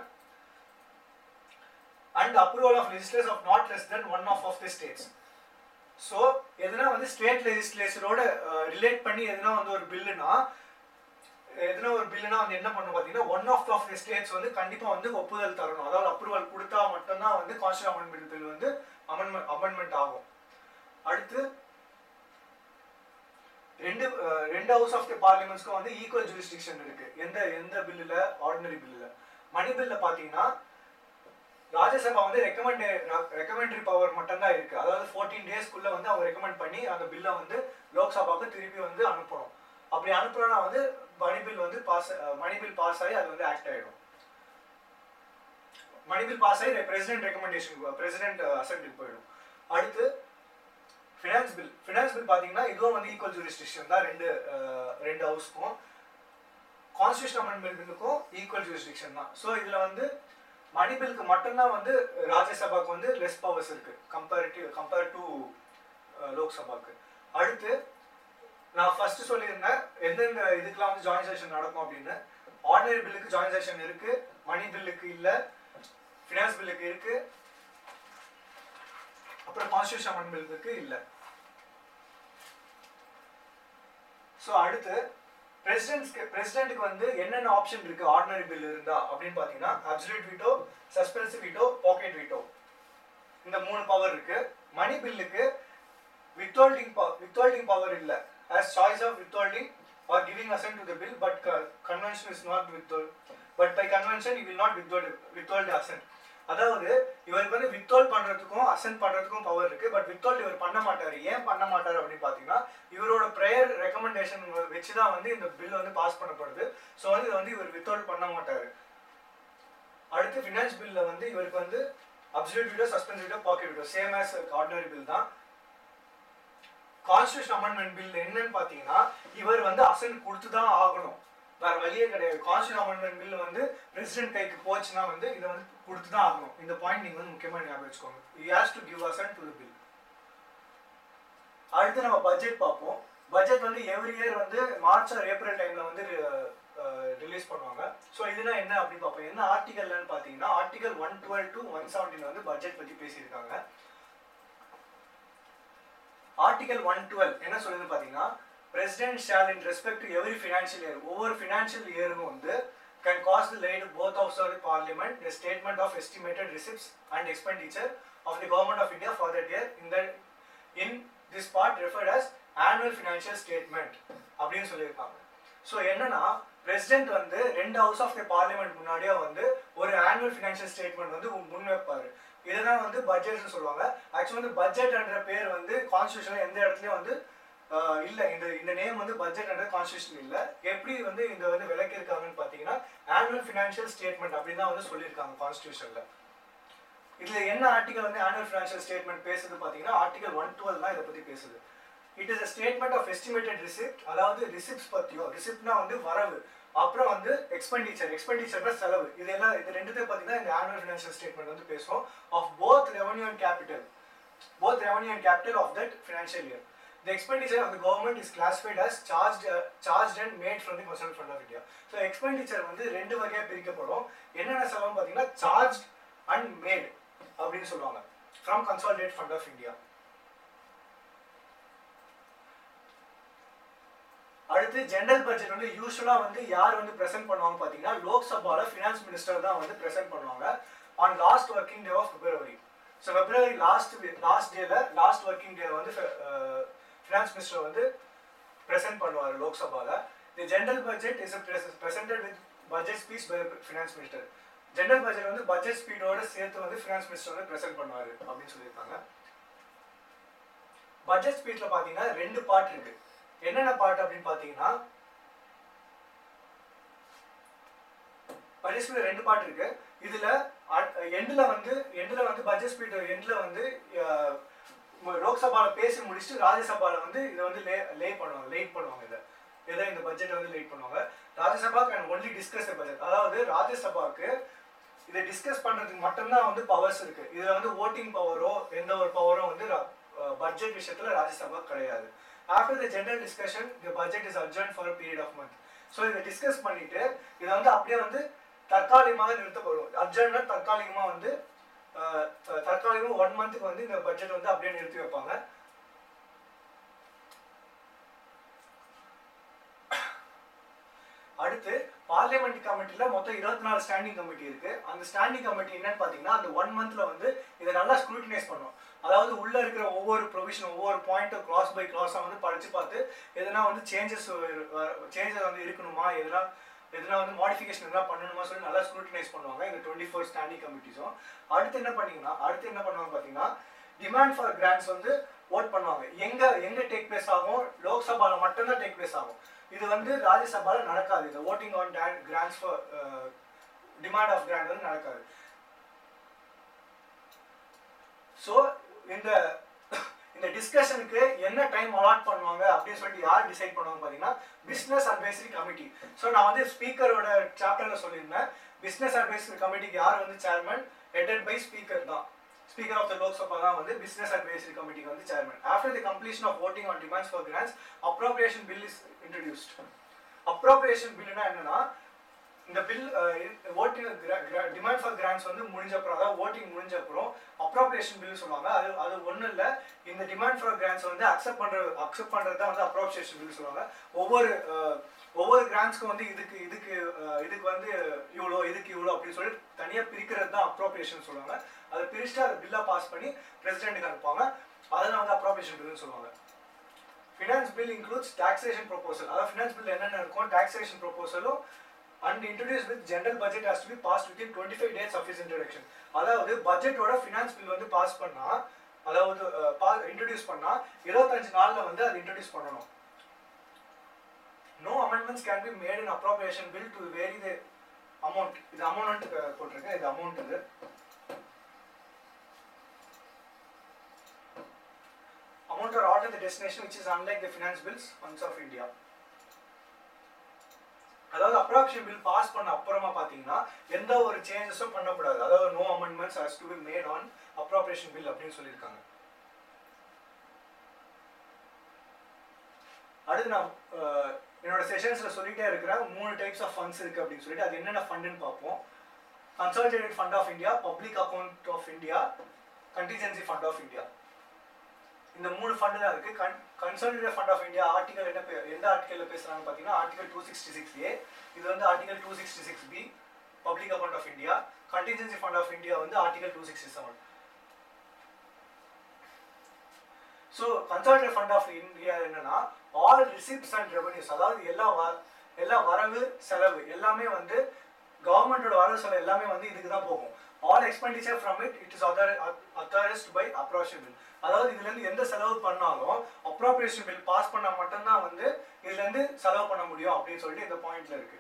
and approval of legislation of not less than one of of the states so எதுனா வந்து ஸ்டேட் லெஜிஸ்லேச்சரோட ரிலேட் பண்ணி எதுனா வந்து ஒரு பில்லுனா எதுனா ஒரு பில்லுனா வந்து என்ன பண்ணும் பார்த்தீங்கன்னா one of of the states வந்து கண்டிப்பாக வந்து ஒப்புதல் தரணும் அதாவது அப்ரூவல் கொடுத்தா மட்டும்தான் வந்து கான்ஸ்டியூஷன் அமெண்ட்மெண்ட் பில் வந்து அமெண்ட்மெண்ட் அமெண்ட்மெண்ட் ஆகும் அடுத்து ரெண்டு அஹ், ரெண்டு ஹவுஸ் ஆஃப் தி பார்லிமெண்ட்ஸ்க்கும் வந்து ஈக்குவல் ஜூரிஸ்டிக்ஷன் இருக்கு எந்த எந்த பில்லுல ஆர்டினரி பில்லுல மணி பில்ல பாத்தீங்கன்னா ராஜ்யசபா வந்து ரெக்கமெண்ட் ரெக்கமெண்டரி பவர் மட்டும் தான் இருக்கு அதாவது ஃபோர்டீன் டேஸ்க்குள்ள வந்து அவங்க ரெக்கமெண்ட் பண்ணி அந்த பில்லை வந்து லோக்சபாவுக்கு திருப்பி வந்து அனுப்பணும் அப்படி அனுப்புறோம்னா வந்து மணி பில் வந்து பாஸ் மணி பில் பாஸ் ஆகி அது வந்து ஆக்ட் ஆயிடும் மணி பில் பாஸ் ஆகி பிரசிடென்ட் ரெக்கமெண்டேஷன் பிரசிடென்ட் அசென்ட்டுக்கு போயிடும் அடுத்து ஃபினான்ஸ் பில் ஃபினான்ஸ் பில் பாத்தீங்கன்னா இதுவும் வந்து ஈக்குவல் ஜூரிஸ்டிக்ஷன் தான் ரெண்டு அஹ், ரெண்டு ஹவுஸ்க்கும் கான்ஸ்டியூஷன் அமெண்ட்மெண்ட் பில்லுக்கும் ஈக்குவல் ஜூரிஸ்டிக்ஷன் தான் ஸோ இதுல வந்து மணி பில்லுக்கு மட்டும்தான் வந்து ராஜ்யசபாக்கு வந்து லெஸ் பவர்ஸ் இருக்கு கம்பேரிட்டிவ் கம்பேர் டு லோக்சபாக்கு அடுத்து நான் ஃபர்ஸ்ட் சொல்லியிருந்தேன் எந்தெந்த இதுக்கெல்லாம் வந்து ஜாயின் செஷன் நடக்கும் அப்படின்னு ஆர்டினரி பில்லுக்கு ஜாயின் செஷன் இருக்கு மணி பில்லுக்கு இல்ல ஃபினான்ஸ் பில்லுக்கு இருக்கு அப்புறம் கான்ஸ்டியூஷன் அமெண்ட்மெண்ட் பில்லுக்கு இல்ல ஸோ அடுத்து பிரசிடென்ட்ஸ்க்கு பிரசிடென்ட்டுக்கு வந்து என்னென்ன ஆப்ஷன் இருக்கு ஆர்டினரி பில் இருந்தா அப்படின்னு பாத்தீங்கன்னா absolute veto suspensive veto pocket veto இந்த மூணு பவர் இருக்கு மணி பில்லுக்கு withholding power withholding power இல்ல as choice of withholding or giving assent to the bill but co- convention is not withhold but by convention you will not withhold withhold the assent அதாவது இவருக்கு வந்து withhold பண்றதுக்கும் அசென்ட் பண்றதுக்கும் பவர் இருக்கு பட் withhold இவர் பண்ண மாட்டாரு ஏன் பண்ண மாட்டாரு அப்படின்னு பாத்தீங்கன்னா இவரோட ப்ரேயர் ரெக்கமெண்டேஷன் வச்சு தான் வந்து இந்த பில் வந்து பாஸ் பண்ணப்படுது ஸோ வந்து இதை வந்து இவர் withhold பண்ண மாட்டாரு அடுத்து ஃபினான்ஸ் பில்ல வந்து இவருக்கு வந்து அப்சல்யூட் வீடோ suspense veto pocket veto same as ordinary bill தான் கான்ஸ்டியூஷன் அமெண்ட்மெண்ட் பில் என்னன்னு பாத்தீங்கன்னா இவர் வந்து அசன்ட் கொடுத்து தான் ஆகணும் வேற வழியே கிடையாது கான்ஸ்டியூஷன் அமெண்ட்மெண்ட் பில் வந்து பிரசிடென்ட் கைக்கு போச்சுன்னா வந்து இதை வந்து கொடுத்து தான் ஆகணும் இந்த பாயிண்ட் நீங்க வந்து முக்கியமா ஞாபகம் வச்சுக்கோங்க you has to give assent to the bill அடுத்து நம்ம பட்ஜெட் பார்ப்போம் பட்ஜெட் வந்து எவ்ரி இயர் வந்து மார்ச் ஆர் ஏப்ரல் டைம்ல வந்து ரிலீஸ் பண்ணுவாங்க ஸோ இதுனா என்ன அப்படின்னு பார்ப்போம் என்ன ஆர்டிகல்னு பார்த்தீங்கன்னா article one twelve to one seventeen வந்து பட்ஜெட் பத்தி பேசியிருக்காங்க ஆர்டிகல் ஒன் டுவெல் என்ன சொல்லுது பார்த்தீங்கன்னா president shall in respect to every financial year ஒவ்வொரு ஃபினான்ஷியல் இயருக்கும் வந்து can cause the laid both of sir parliament the statement of estimated receipts and expenditure of the government of India for that year இந்த in this part referred as annual financial statement அப்படின்னு சொல்லியிருக்காங்க ஸோ என்னன்னா பிரசிடென்ட் வந்து ரெண்டு ஹவுஸ் ஆஃப் தி பார்லிமெண்ட் முன்னாடியே வந்து ஒரு ஆனுவல் ஃபினான்ஷியல் ஸ்டேட்மெண்ட் வந்து முன் வைப்பாரு இதுதான் வந்து பட்ஜெட்னு சொல்லுவாங்க ஆக்சுவலி வந்து பட்ஜெட் என்ற பேர் வந்து கான்ஸ்டியூஷன் எந்த இடத்துலயும் வந்து ஆஹ் இல்ல இந்த இந்த நேம் வந்து பட்ஜெட் என்ற கான்ஸ்டியூஷன் இல்ல எப்படி வந்து இந்த வந்து விலக்கி இருக்காங்கன்னு பாத்தீங்கன்னா ஆனுவல் ஃபினான்ஷியல் ஸ்டேட்மெண்ட் அப்படின்னு தான் வந்து சொல்லியிருக்காங்க கான்ஸ்டியூஷன்ல இதுல என்ன ஆர்டிகல் வந்து ஆனுவல் ஃபினான்ஷியல் ஸ்டேட்மெண்ட் பேசுது பாத்தீங்கன்னா ஆர்டிகல் ஒன் டுவெல் தான் இதை பத்தி பேசுது it is a statement of estimated receipt அதாவது ரிசிப்ட்ஸ் பற்றியோ ரிசிப்ட்னா வந்து வரவு அப்புறம் வந்து எக்ஸ்பெண்டிச்சர் எக்ஸ்பெண்டிச்சர்னா செலவு இது எல்லாம் இது ரெண்டுத்தையும் பார்த்தீங்கன்னா இந்த ஆனுவல் ஃபினான்ஷியல் ஸ்டேட்மெண்ட் வந்து பேசும் of both revenue and capital both revenue and capital of that financial year. The expenditure of the government is classified as charged, uh, charged and made from the Constitutional Fund of India. So expenditure வந்து ரெண்டு வகையா பிரிக்கப்படும் என்னென்ன செலவு பார்த்தீங்கன்னா charged and made அப்படின்னு சொல்லுவாங்க from Consolidated Fund of India. அடுத்து ஜெனரல் பட்ஜெட் வந்து யூஸ்வலா வந்து யார் வந்து பிரசன்ட் பண்ணுவாங்க பாத்தீங்கன்னா லோக்சபால ஃபினான்ஸ் மினிஸ்டர் தான் வந்து பிரசன்ட் பண்ணுவாங்க on last working day of February so February last last டேல லாஸ்ட் ஒர்க்கிங் டே வந்து ஃபினான்ஸ் மினிஸ்டர் வந்து பிரசன்ட் பண்ணுவார் லோக்சபால the general budget is presented with budget speech by finance minister general budget வந்து பட்ஜெட் ஸ்பீடோட சேர்த்து வந்து ஃபினான்ஸ் மினிஸ்டர் வந்து பிரசன்ட் பண்ணுவார் அப்படின்னு சொல்லியிருக்காங்க பட்ஜெட் ஸ்பீச்ல பாத்தீங்கன்னா ரெண்டு பார்ட் இருக்கு என்னென்ன பார்ட் அப்படின்னு பாத்தீங்கன்னா பட்ஜெட் ஸ்பீட் ரெண்டு பார்ட் இருக்கு இதுல எண்ட்ல வந்து எண்ட்ல வந்து பட்ஜெட் ஸ்பீட் எண்ட்ல வந்து அஹ், ம- லோக்சபால பேசி முடிச்சுட்டு ராஜ்யசபால வந்து இதை வந்து லே லே பண்ணுவாங்க லேட் பண்ணுவாங்க இதை இதை இந்த பட்ஜெட்டை வந்து லேட் பண்ணுவாங்க Rajya Sabha can only discuss budget அதாவது ராஜ்யசபாக்கு இதை டிஸ்கஸ் பண்றதுக்கு மட்டும்தான் வந்து பவர்ஸ் இருக்கு இதுல வந்து ஓட்டிங் பவரோ எந்த ஒரு பவரோ வந்து பட்ஜெட் விஷயத்துல ராஜ்யசபா கிடையாது after the general discussion the budget is adjourned for period of month so இதை டிஸ்கஸ் பண்ணிட்டு இதை வந்து அப்படியே வந்து தற்காலிகமாக நிறுத்தப்படும் அர்ஜென்ட்னா தற்காலிகமாக வந்து அஹ், அஹ், தற்காலிகமாக ஒன் மந்த்துக்கு வந்து இந்த பட்ஜெட் வந்து அப்படியே நிறுத்தி வைப்பாங்க அடுத்து பார்லிமெண்ட் கமிட்டில மொத்தம் இருபத்தி நாலு ஸ்டாண்டிங் கமிட்டி இருக்கு அந்த ஸ்டாண்டிங் கமிட்டி என்னன்னு பாத்தீங்கன்னா அந்த ஒன் மந்த்ல வந்து இதை நல்லா ஸ்க்ரூட்டினைஸ் பண்ணும் அதாவது உள்ள இருக்கிற ஒவ்வொரு ப்ரொவிஷன் ஒவ்வொரு பாயிண்ட்டும் கிராஸ் பை கிராஸா வந்து படிச்சு பார்த்து எதனா வந்து சேஞ்சஸ் சேஞ்சஸ் வந்து இருக்கணுமா எதனா எதனா வந்து மாடிஃபிகேஷன் எதனா பண்ணணுமா சொல்லி நல்லா ஸ்க்ரூட்டினைஸ் பண்ணுவாங்க இந்த டுவெண்ட்டி ஃபோர் ஸ்டாண்டிங் கமிட்டிஸும் அடுத்து என்ன பண்ணீங்கன்னா அடுத்து என்ன பண்ணுவாங்க பார்த்தீங்கன்னா டிமாண்ட் ஃபார் கிராண்ட்ஸ் வந்து ஓட் பண்ணுவாங்க எங்க எங்க டேக் பிளேஸ் ஆகும் லோக்சபால மட்டும்தான் டேக் பிளேஸ் ஆகும் இது வந்து ராஜ்யசபால நடக்காது இந்த voting on grants for demand of grant வந்து நடக்காது ஸோ இந்த இந்த டிஸ்கஷனுக்கு என்ன டைம் அலாட் பண்ணுவாங்க அப்படின்னு சொல்லிட்டு யார் டிசைட் பண்ணுவாங்க பார்த்தீங்கன்னா பிஸ்னஸ் அட்வைசரி கமிட்டி ஸோ நான் வந்து ஸ்பீக்கரோட சாப்டர்ல சொல்லியிருந்தேன் பிஸ்னஸ் அட்வைசரி கமிட்டிக்கு யார் வந்து சேர்மன் ஹெடட் பை ஸ்பீக்கர் தான் ஸ்பீக்கர் ஆஃப் த லோக்சபா தான் வந்து பிசினஸ் அட்வைசரி கமிட்டிக்கு வந்து chairman after the completion of voting on demands for grants appropriation bill is introduced appropriation பில்னா என்னன்னா இந்த bill voting demand for grants வந்து முடிஞ்ச அப்புறம் அதாவது ஓட்டிங் முடிஞ்ச அப்புறம் அப்ரோப்ரியேஷன் பில் சொல்லுவாங்க அது அது ஒன்றும் இல்லை இந்த டிமாண்ட் ஃபார் கிராண்ட்ஸ் வந்து அக்செப்ட் பண்ற அக்செப்ட் பண்றது தான் வந்து அப்ரோப்ரியேஷன் பில் சொல்லுவாங்க ஒவ்வொரு அஹ், ஒவ்வொரு கிராண்ட்ஸ்க்கும் வந்து இதுக்கு இதுக்கு அஹ், இதுக்கு வந்து இவ்வளோ இதுக்கு இவ்வளோ அப்படின்னு சொல்லி தனியாக பிரிக்கிறது தான் அப்ரோப்ரியேஷன் சொல்லுவாங்க அதை பிரிச்சுட்டு அதை பில்லாக பாஸ் பண்ணி பிரசிடென்ட்டுக்கு அனுப்புவாங்க அதெல்லாம் வந்து அப்ரோப்ரியேஷன் பில்னு சொல்லுவாங்க finance bill includes taxation proposal அதாவது ஃபினான்ஸ் பில் என்னென்ன இருக்கும் டாக்ஸேஷன் ப்ரொபோசலும் and introduce with general budget has to be pass within twenty five days of is introduction அதாவது பட்ஜெட்டோட ஃபினான்ஸ் பில் வந்து பாஸ் பண்ணா அதாவது இன்ட்ரடியூஸ் பண்ணா இருபத்தஞ்சு நாள்ல வந்து அதை இன்ட்ரடியூஸ் பண்ணணும் no amendments can be made in appropriation bill to vary the amount இது அமௌண்ட் போட்டிருக்கேன் இது அமௌண்ட் இது amount are ordered the destination which is unlike the finance bills funds of India. அதாவது அப்ராப்ஷன் பில் பாஸ் பண்ண அப்புறமா பாத்தீங்கன்னா எந்த ஒரு சேஞ்சஸும் பண்ணக்கூடாது அதாவது no amendments has to be made on appropriation bill அப்படின்னு சொல்லியிருக்காங்க அடுத்து நான் அஹ், என்னோட செஷன்ஸ்ல சொல்லிட்டே இருக்கிறேன் மூணு டைப்ஸ் ஆஃப் ஃபண்ட்ஸ் இருக்கு அப்படின்னு சொல்லிட்டு அது என்னென்ன ஃபண்டுன்னு பார்ப்போம் consolidated fund of India public account of India contingency fund of India இந்த மூணு ஃபண்டு தான் இருக்கு கன் consolidate fund of India article என்ன பே- எந்த ஆர்டிகல்ல பேசுறாங்க பார்த்தீங்கன்னா article two sixty six A இது வந்து article two sixty six B public account of India contingency fund of India வந்து article two sixty seven so consolidate fund of India என்னன்னா ஆல் ரிசிப்ட்ஸ் அண்ட் ரெவன்யூஸ் அதாவது எல்லா வ- எல்லா வரவு செலவு எல்லாமே வந்து கவர்மெண்டோட வரவு செலவு எல்லாமே வந்து இதுக்கு தான் போகும் all expenditure from it it is other authorised by appropriation bill அதாவது இதுல இருந்து எந்த செலவு பண்ணாலும் அப்ராப்ரியேஷன் பில் பாஸ் பண்ணா மட்டும்தான் வந்து இதுல இருந்து செலவு பண்ண முடியும் அப்படின்னு சொல்லிட்டு இந்த பாயிண்ட்ல இருக்கு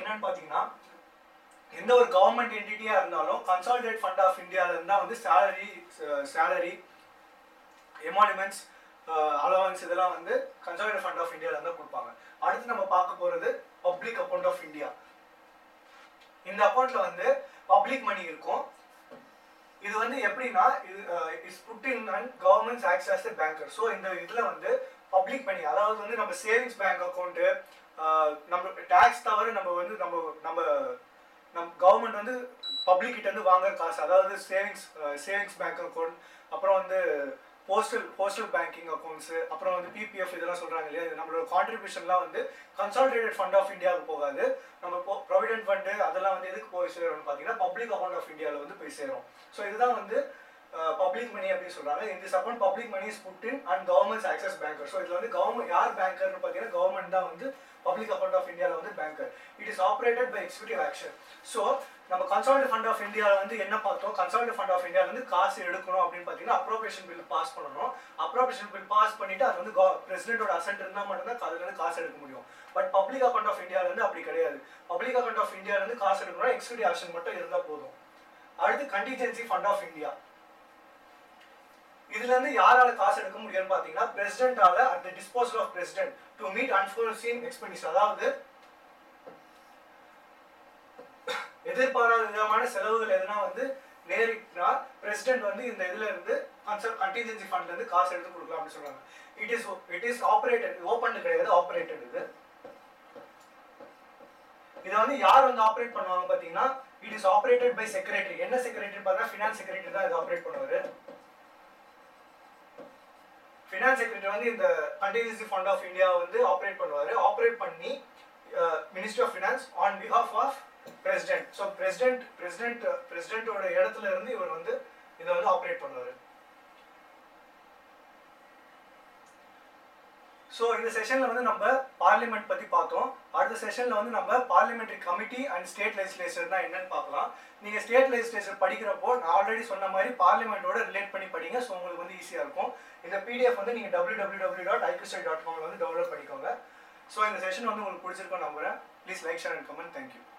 என்னன்னு பார்த்தீங்கன்னா எந்த ஒரு கவர்மெண்ட் என்டிட்டியாக இருந்தாலும் கன்சாலிடேட் ஃபண்ட் ஆஃப் இந்தியாவில் இருந்தால் வந்து சேலரி சேலரி எமானிமெண்ட்ஸ் அலவன்ஸ் இதெல்லாம் வந்து கன்சாலிடேட் ஃபண்ட் ஆஃப் இந்தியாவில் இருந்தால் கொடுப்பாங்க அடுத்து நம்ம பார்க்க போகிறது பப்ளிக் அக்கௌண்ட் ஆஃப் இந்தியா இந்த அக்கௌண்ட்ல வந்து பப்ளிக் மணி இருக்கும் இது வந்து எப்படின்னா இது is put in and government's accounts as banker so இந்த இதில் வந்து பப்ளிக் மணி அதாவது வந்து நம்ம சேவிங்ஸ் பேங்க் அக்கௌண்ட்டு நம்ம டேக்ஸ் தவிர நம்ம வந்து நம்ம நம்ம நம் கவர்மெண்ட் வந்து பப்ளிக் கிட்ட இருந்து வாங்குற காசு அதாவது சேவிங்ஸ் சேவிங்ஸ் பேங்க் அக்கௌண்ட் அப்புறம் வந்து போஸ்டல் போஸ்டல் பேங்கிங் அக்கௌண்ட்ஸ் அப்புறம் வந்து பிபிஎஃப் இதெல்லாம் சொல்றாங்க இல்லையா இது நம்மளோட கான்ட்ரிபியூஷன்லாம் வந்து கன்சாலிடேட்டட் ஃபண்ட் ஆஃப் இந்தியாவுக்கு போகாது நம்ம ப்ரொவிடென்ட் ஃபண்டு அதெல்லாம் வந்து எதுக்கு போய் சேரும்னு பார்த்தீங்கன்னா பப்ளிக் அக்கௌண்ட் ஆஃப் இந்தியாவில் வந்து போய் சேரும் ஸோ இதுதான் வந்து பப்ளிக் மணி அப்படின்னு சொல்றாங்க இந்த account public money is put in and government's accounts banker so இதுல வந்து கவர்மெண்ட் யார் பேங்கர்னு பார்த்தீங்கன்னா கவர்மெண்ட் தான் வந்து பப்ளிக் அக்கௌண்ட் ஆஃப் இந்தியாவில் வந்து banker it is operated by executive action so நம்ம கன்சாலிடேட் ஃபண்ட் ஆஃப் இந்தியாவில் வந்து என்ன பார்த்தோம் கன்சாலிடேட் ஃபண்ட் ஆஃப் இந்தியாவில் வந்து காசு எடுக்கணும் அப்படின்னு பார்த்தீங்கன்னா அப்ரோபேஷன் பில் பாஸ் பண்ணணும் அப்ரோபேஷன் பில் பாஸ் பண்ணிட்டு அது வந்து பிரசிடென்ட்டோட அசென்ட் இருந்தால் மட்டும்தான் அதுல இருந்து காசு எடுக்க முடியும் பட் பப்ளிக் அக்கௌண்ட் ஆஃப் இந்தியாவில் வந்து அப்படி கிடையாது பப்ளிக் அக்கௌண்ட் ஆஃப் இந்தியாவில் இருந்து காசு எடுக்கணும் எக்ஸிக்யூட்டிவ் ஆக்ஷன் மட்டும் இருந்தால் போதும் அடுத்து கண்டிஜென்சி ஃபண்ட் ஆஃப் இந்தியா இதுல இருந்து யாரால காசு எடுக்க முடியும்னு பாத்தீங்கன்னா பிரசிடென்டால at the disposal of president to meet unforeseen expenditure அதாவது எதிர்பாராத விதமான செலவுகள் எதுனா வந்து நேரிட்டா பிரசிடென்ட் வந்து இந்த இதுல இருந்து கண்டிஜென்சி ஃபண்ட்ல இருந்து காசு எடுத்து கொடுக்கலாம் அப்படின்னு சொல்றாங்க it is it is operated open கிடையாது ஆபரேட்டட் இது இதை வந்து யார் வந்து ஆப்ரேட் பண்ணுவாங்க பாத்தீங்கன்னா it is operated by secretary என்ன செக்ரட்டரி பார்த்தா ஃபினான்ஸ் செக்ரட்டரி தான் இதை ஆப்ரேட் பண்ணுவாரு ஃபினான்ஸ் செக்ரட்டரி வந்து இந்த கண்டிஜென்சி ஃபண்ட் ஆஃப் இந்தியா வந்து ஆப்ரேட் பண்ணுவார் ஆப்ரேட் பண்ணி ministry of finance on behalf of president so president president பிரசிடென்ட்டோட இடத்துல இருந்து இவர் வந்து இதை வந்து ஆப்ரேட் பண்ணுவார் ஸோ இந்த செஷனில் வந்து நம்ம பார்லிமெண்ட் பற்றி பார்த்தோம் அடுத்த செஷனில் வந்து நம்ம பார்லிமெண்ட்ரி கமிட்டி அண்ட் ஸ்டேட் லெஜிஸ்லேச்சர்னா என்னன்னு பார்க்கலாம் நீங்கள் ஸ்டேட் லெஜிஸ்லேச்சர் படிக்கிறப்போ நான் ஆல்ரெடி சொன்ன மாதிரி பார்லிமெண்ட்டோட ரிலேட் பண்ணி படிங்க ஸோ உங்களுக்கு வந்து ஈஸியாக இருக்கும் இந்த பிடிஎஃப் வந்து நீங்கள் டபிள்யூ டபிள்யூ டபிள்யூ டாட் ஐக்யூஸ்டை டாட் காமில் வந்து டவுன்லோட் பண்ணிக்கோங்க ஸோ இந்த செஷன் வந்து உங்களுக்கு பிடிச்சிருக்கோம் நம்புறேன் please like share and comment thank you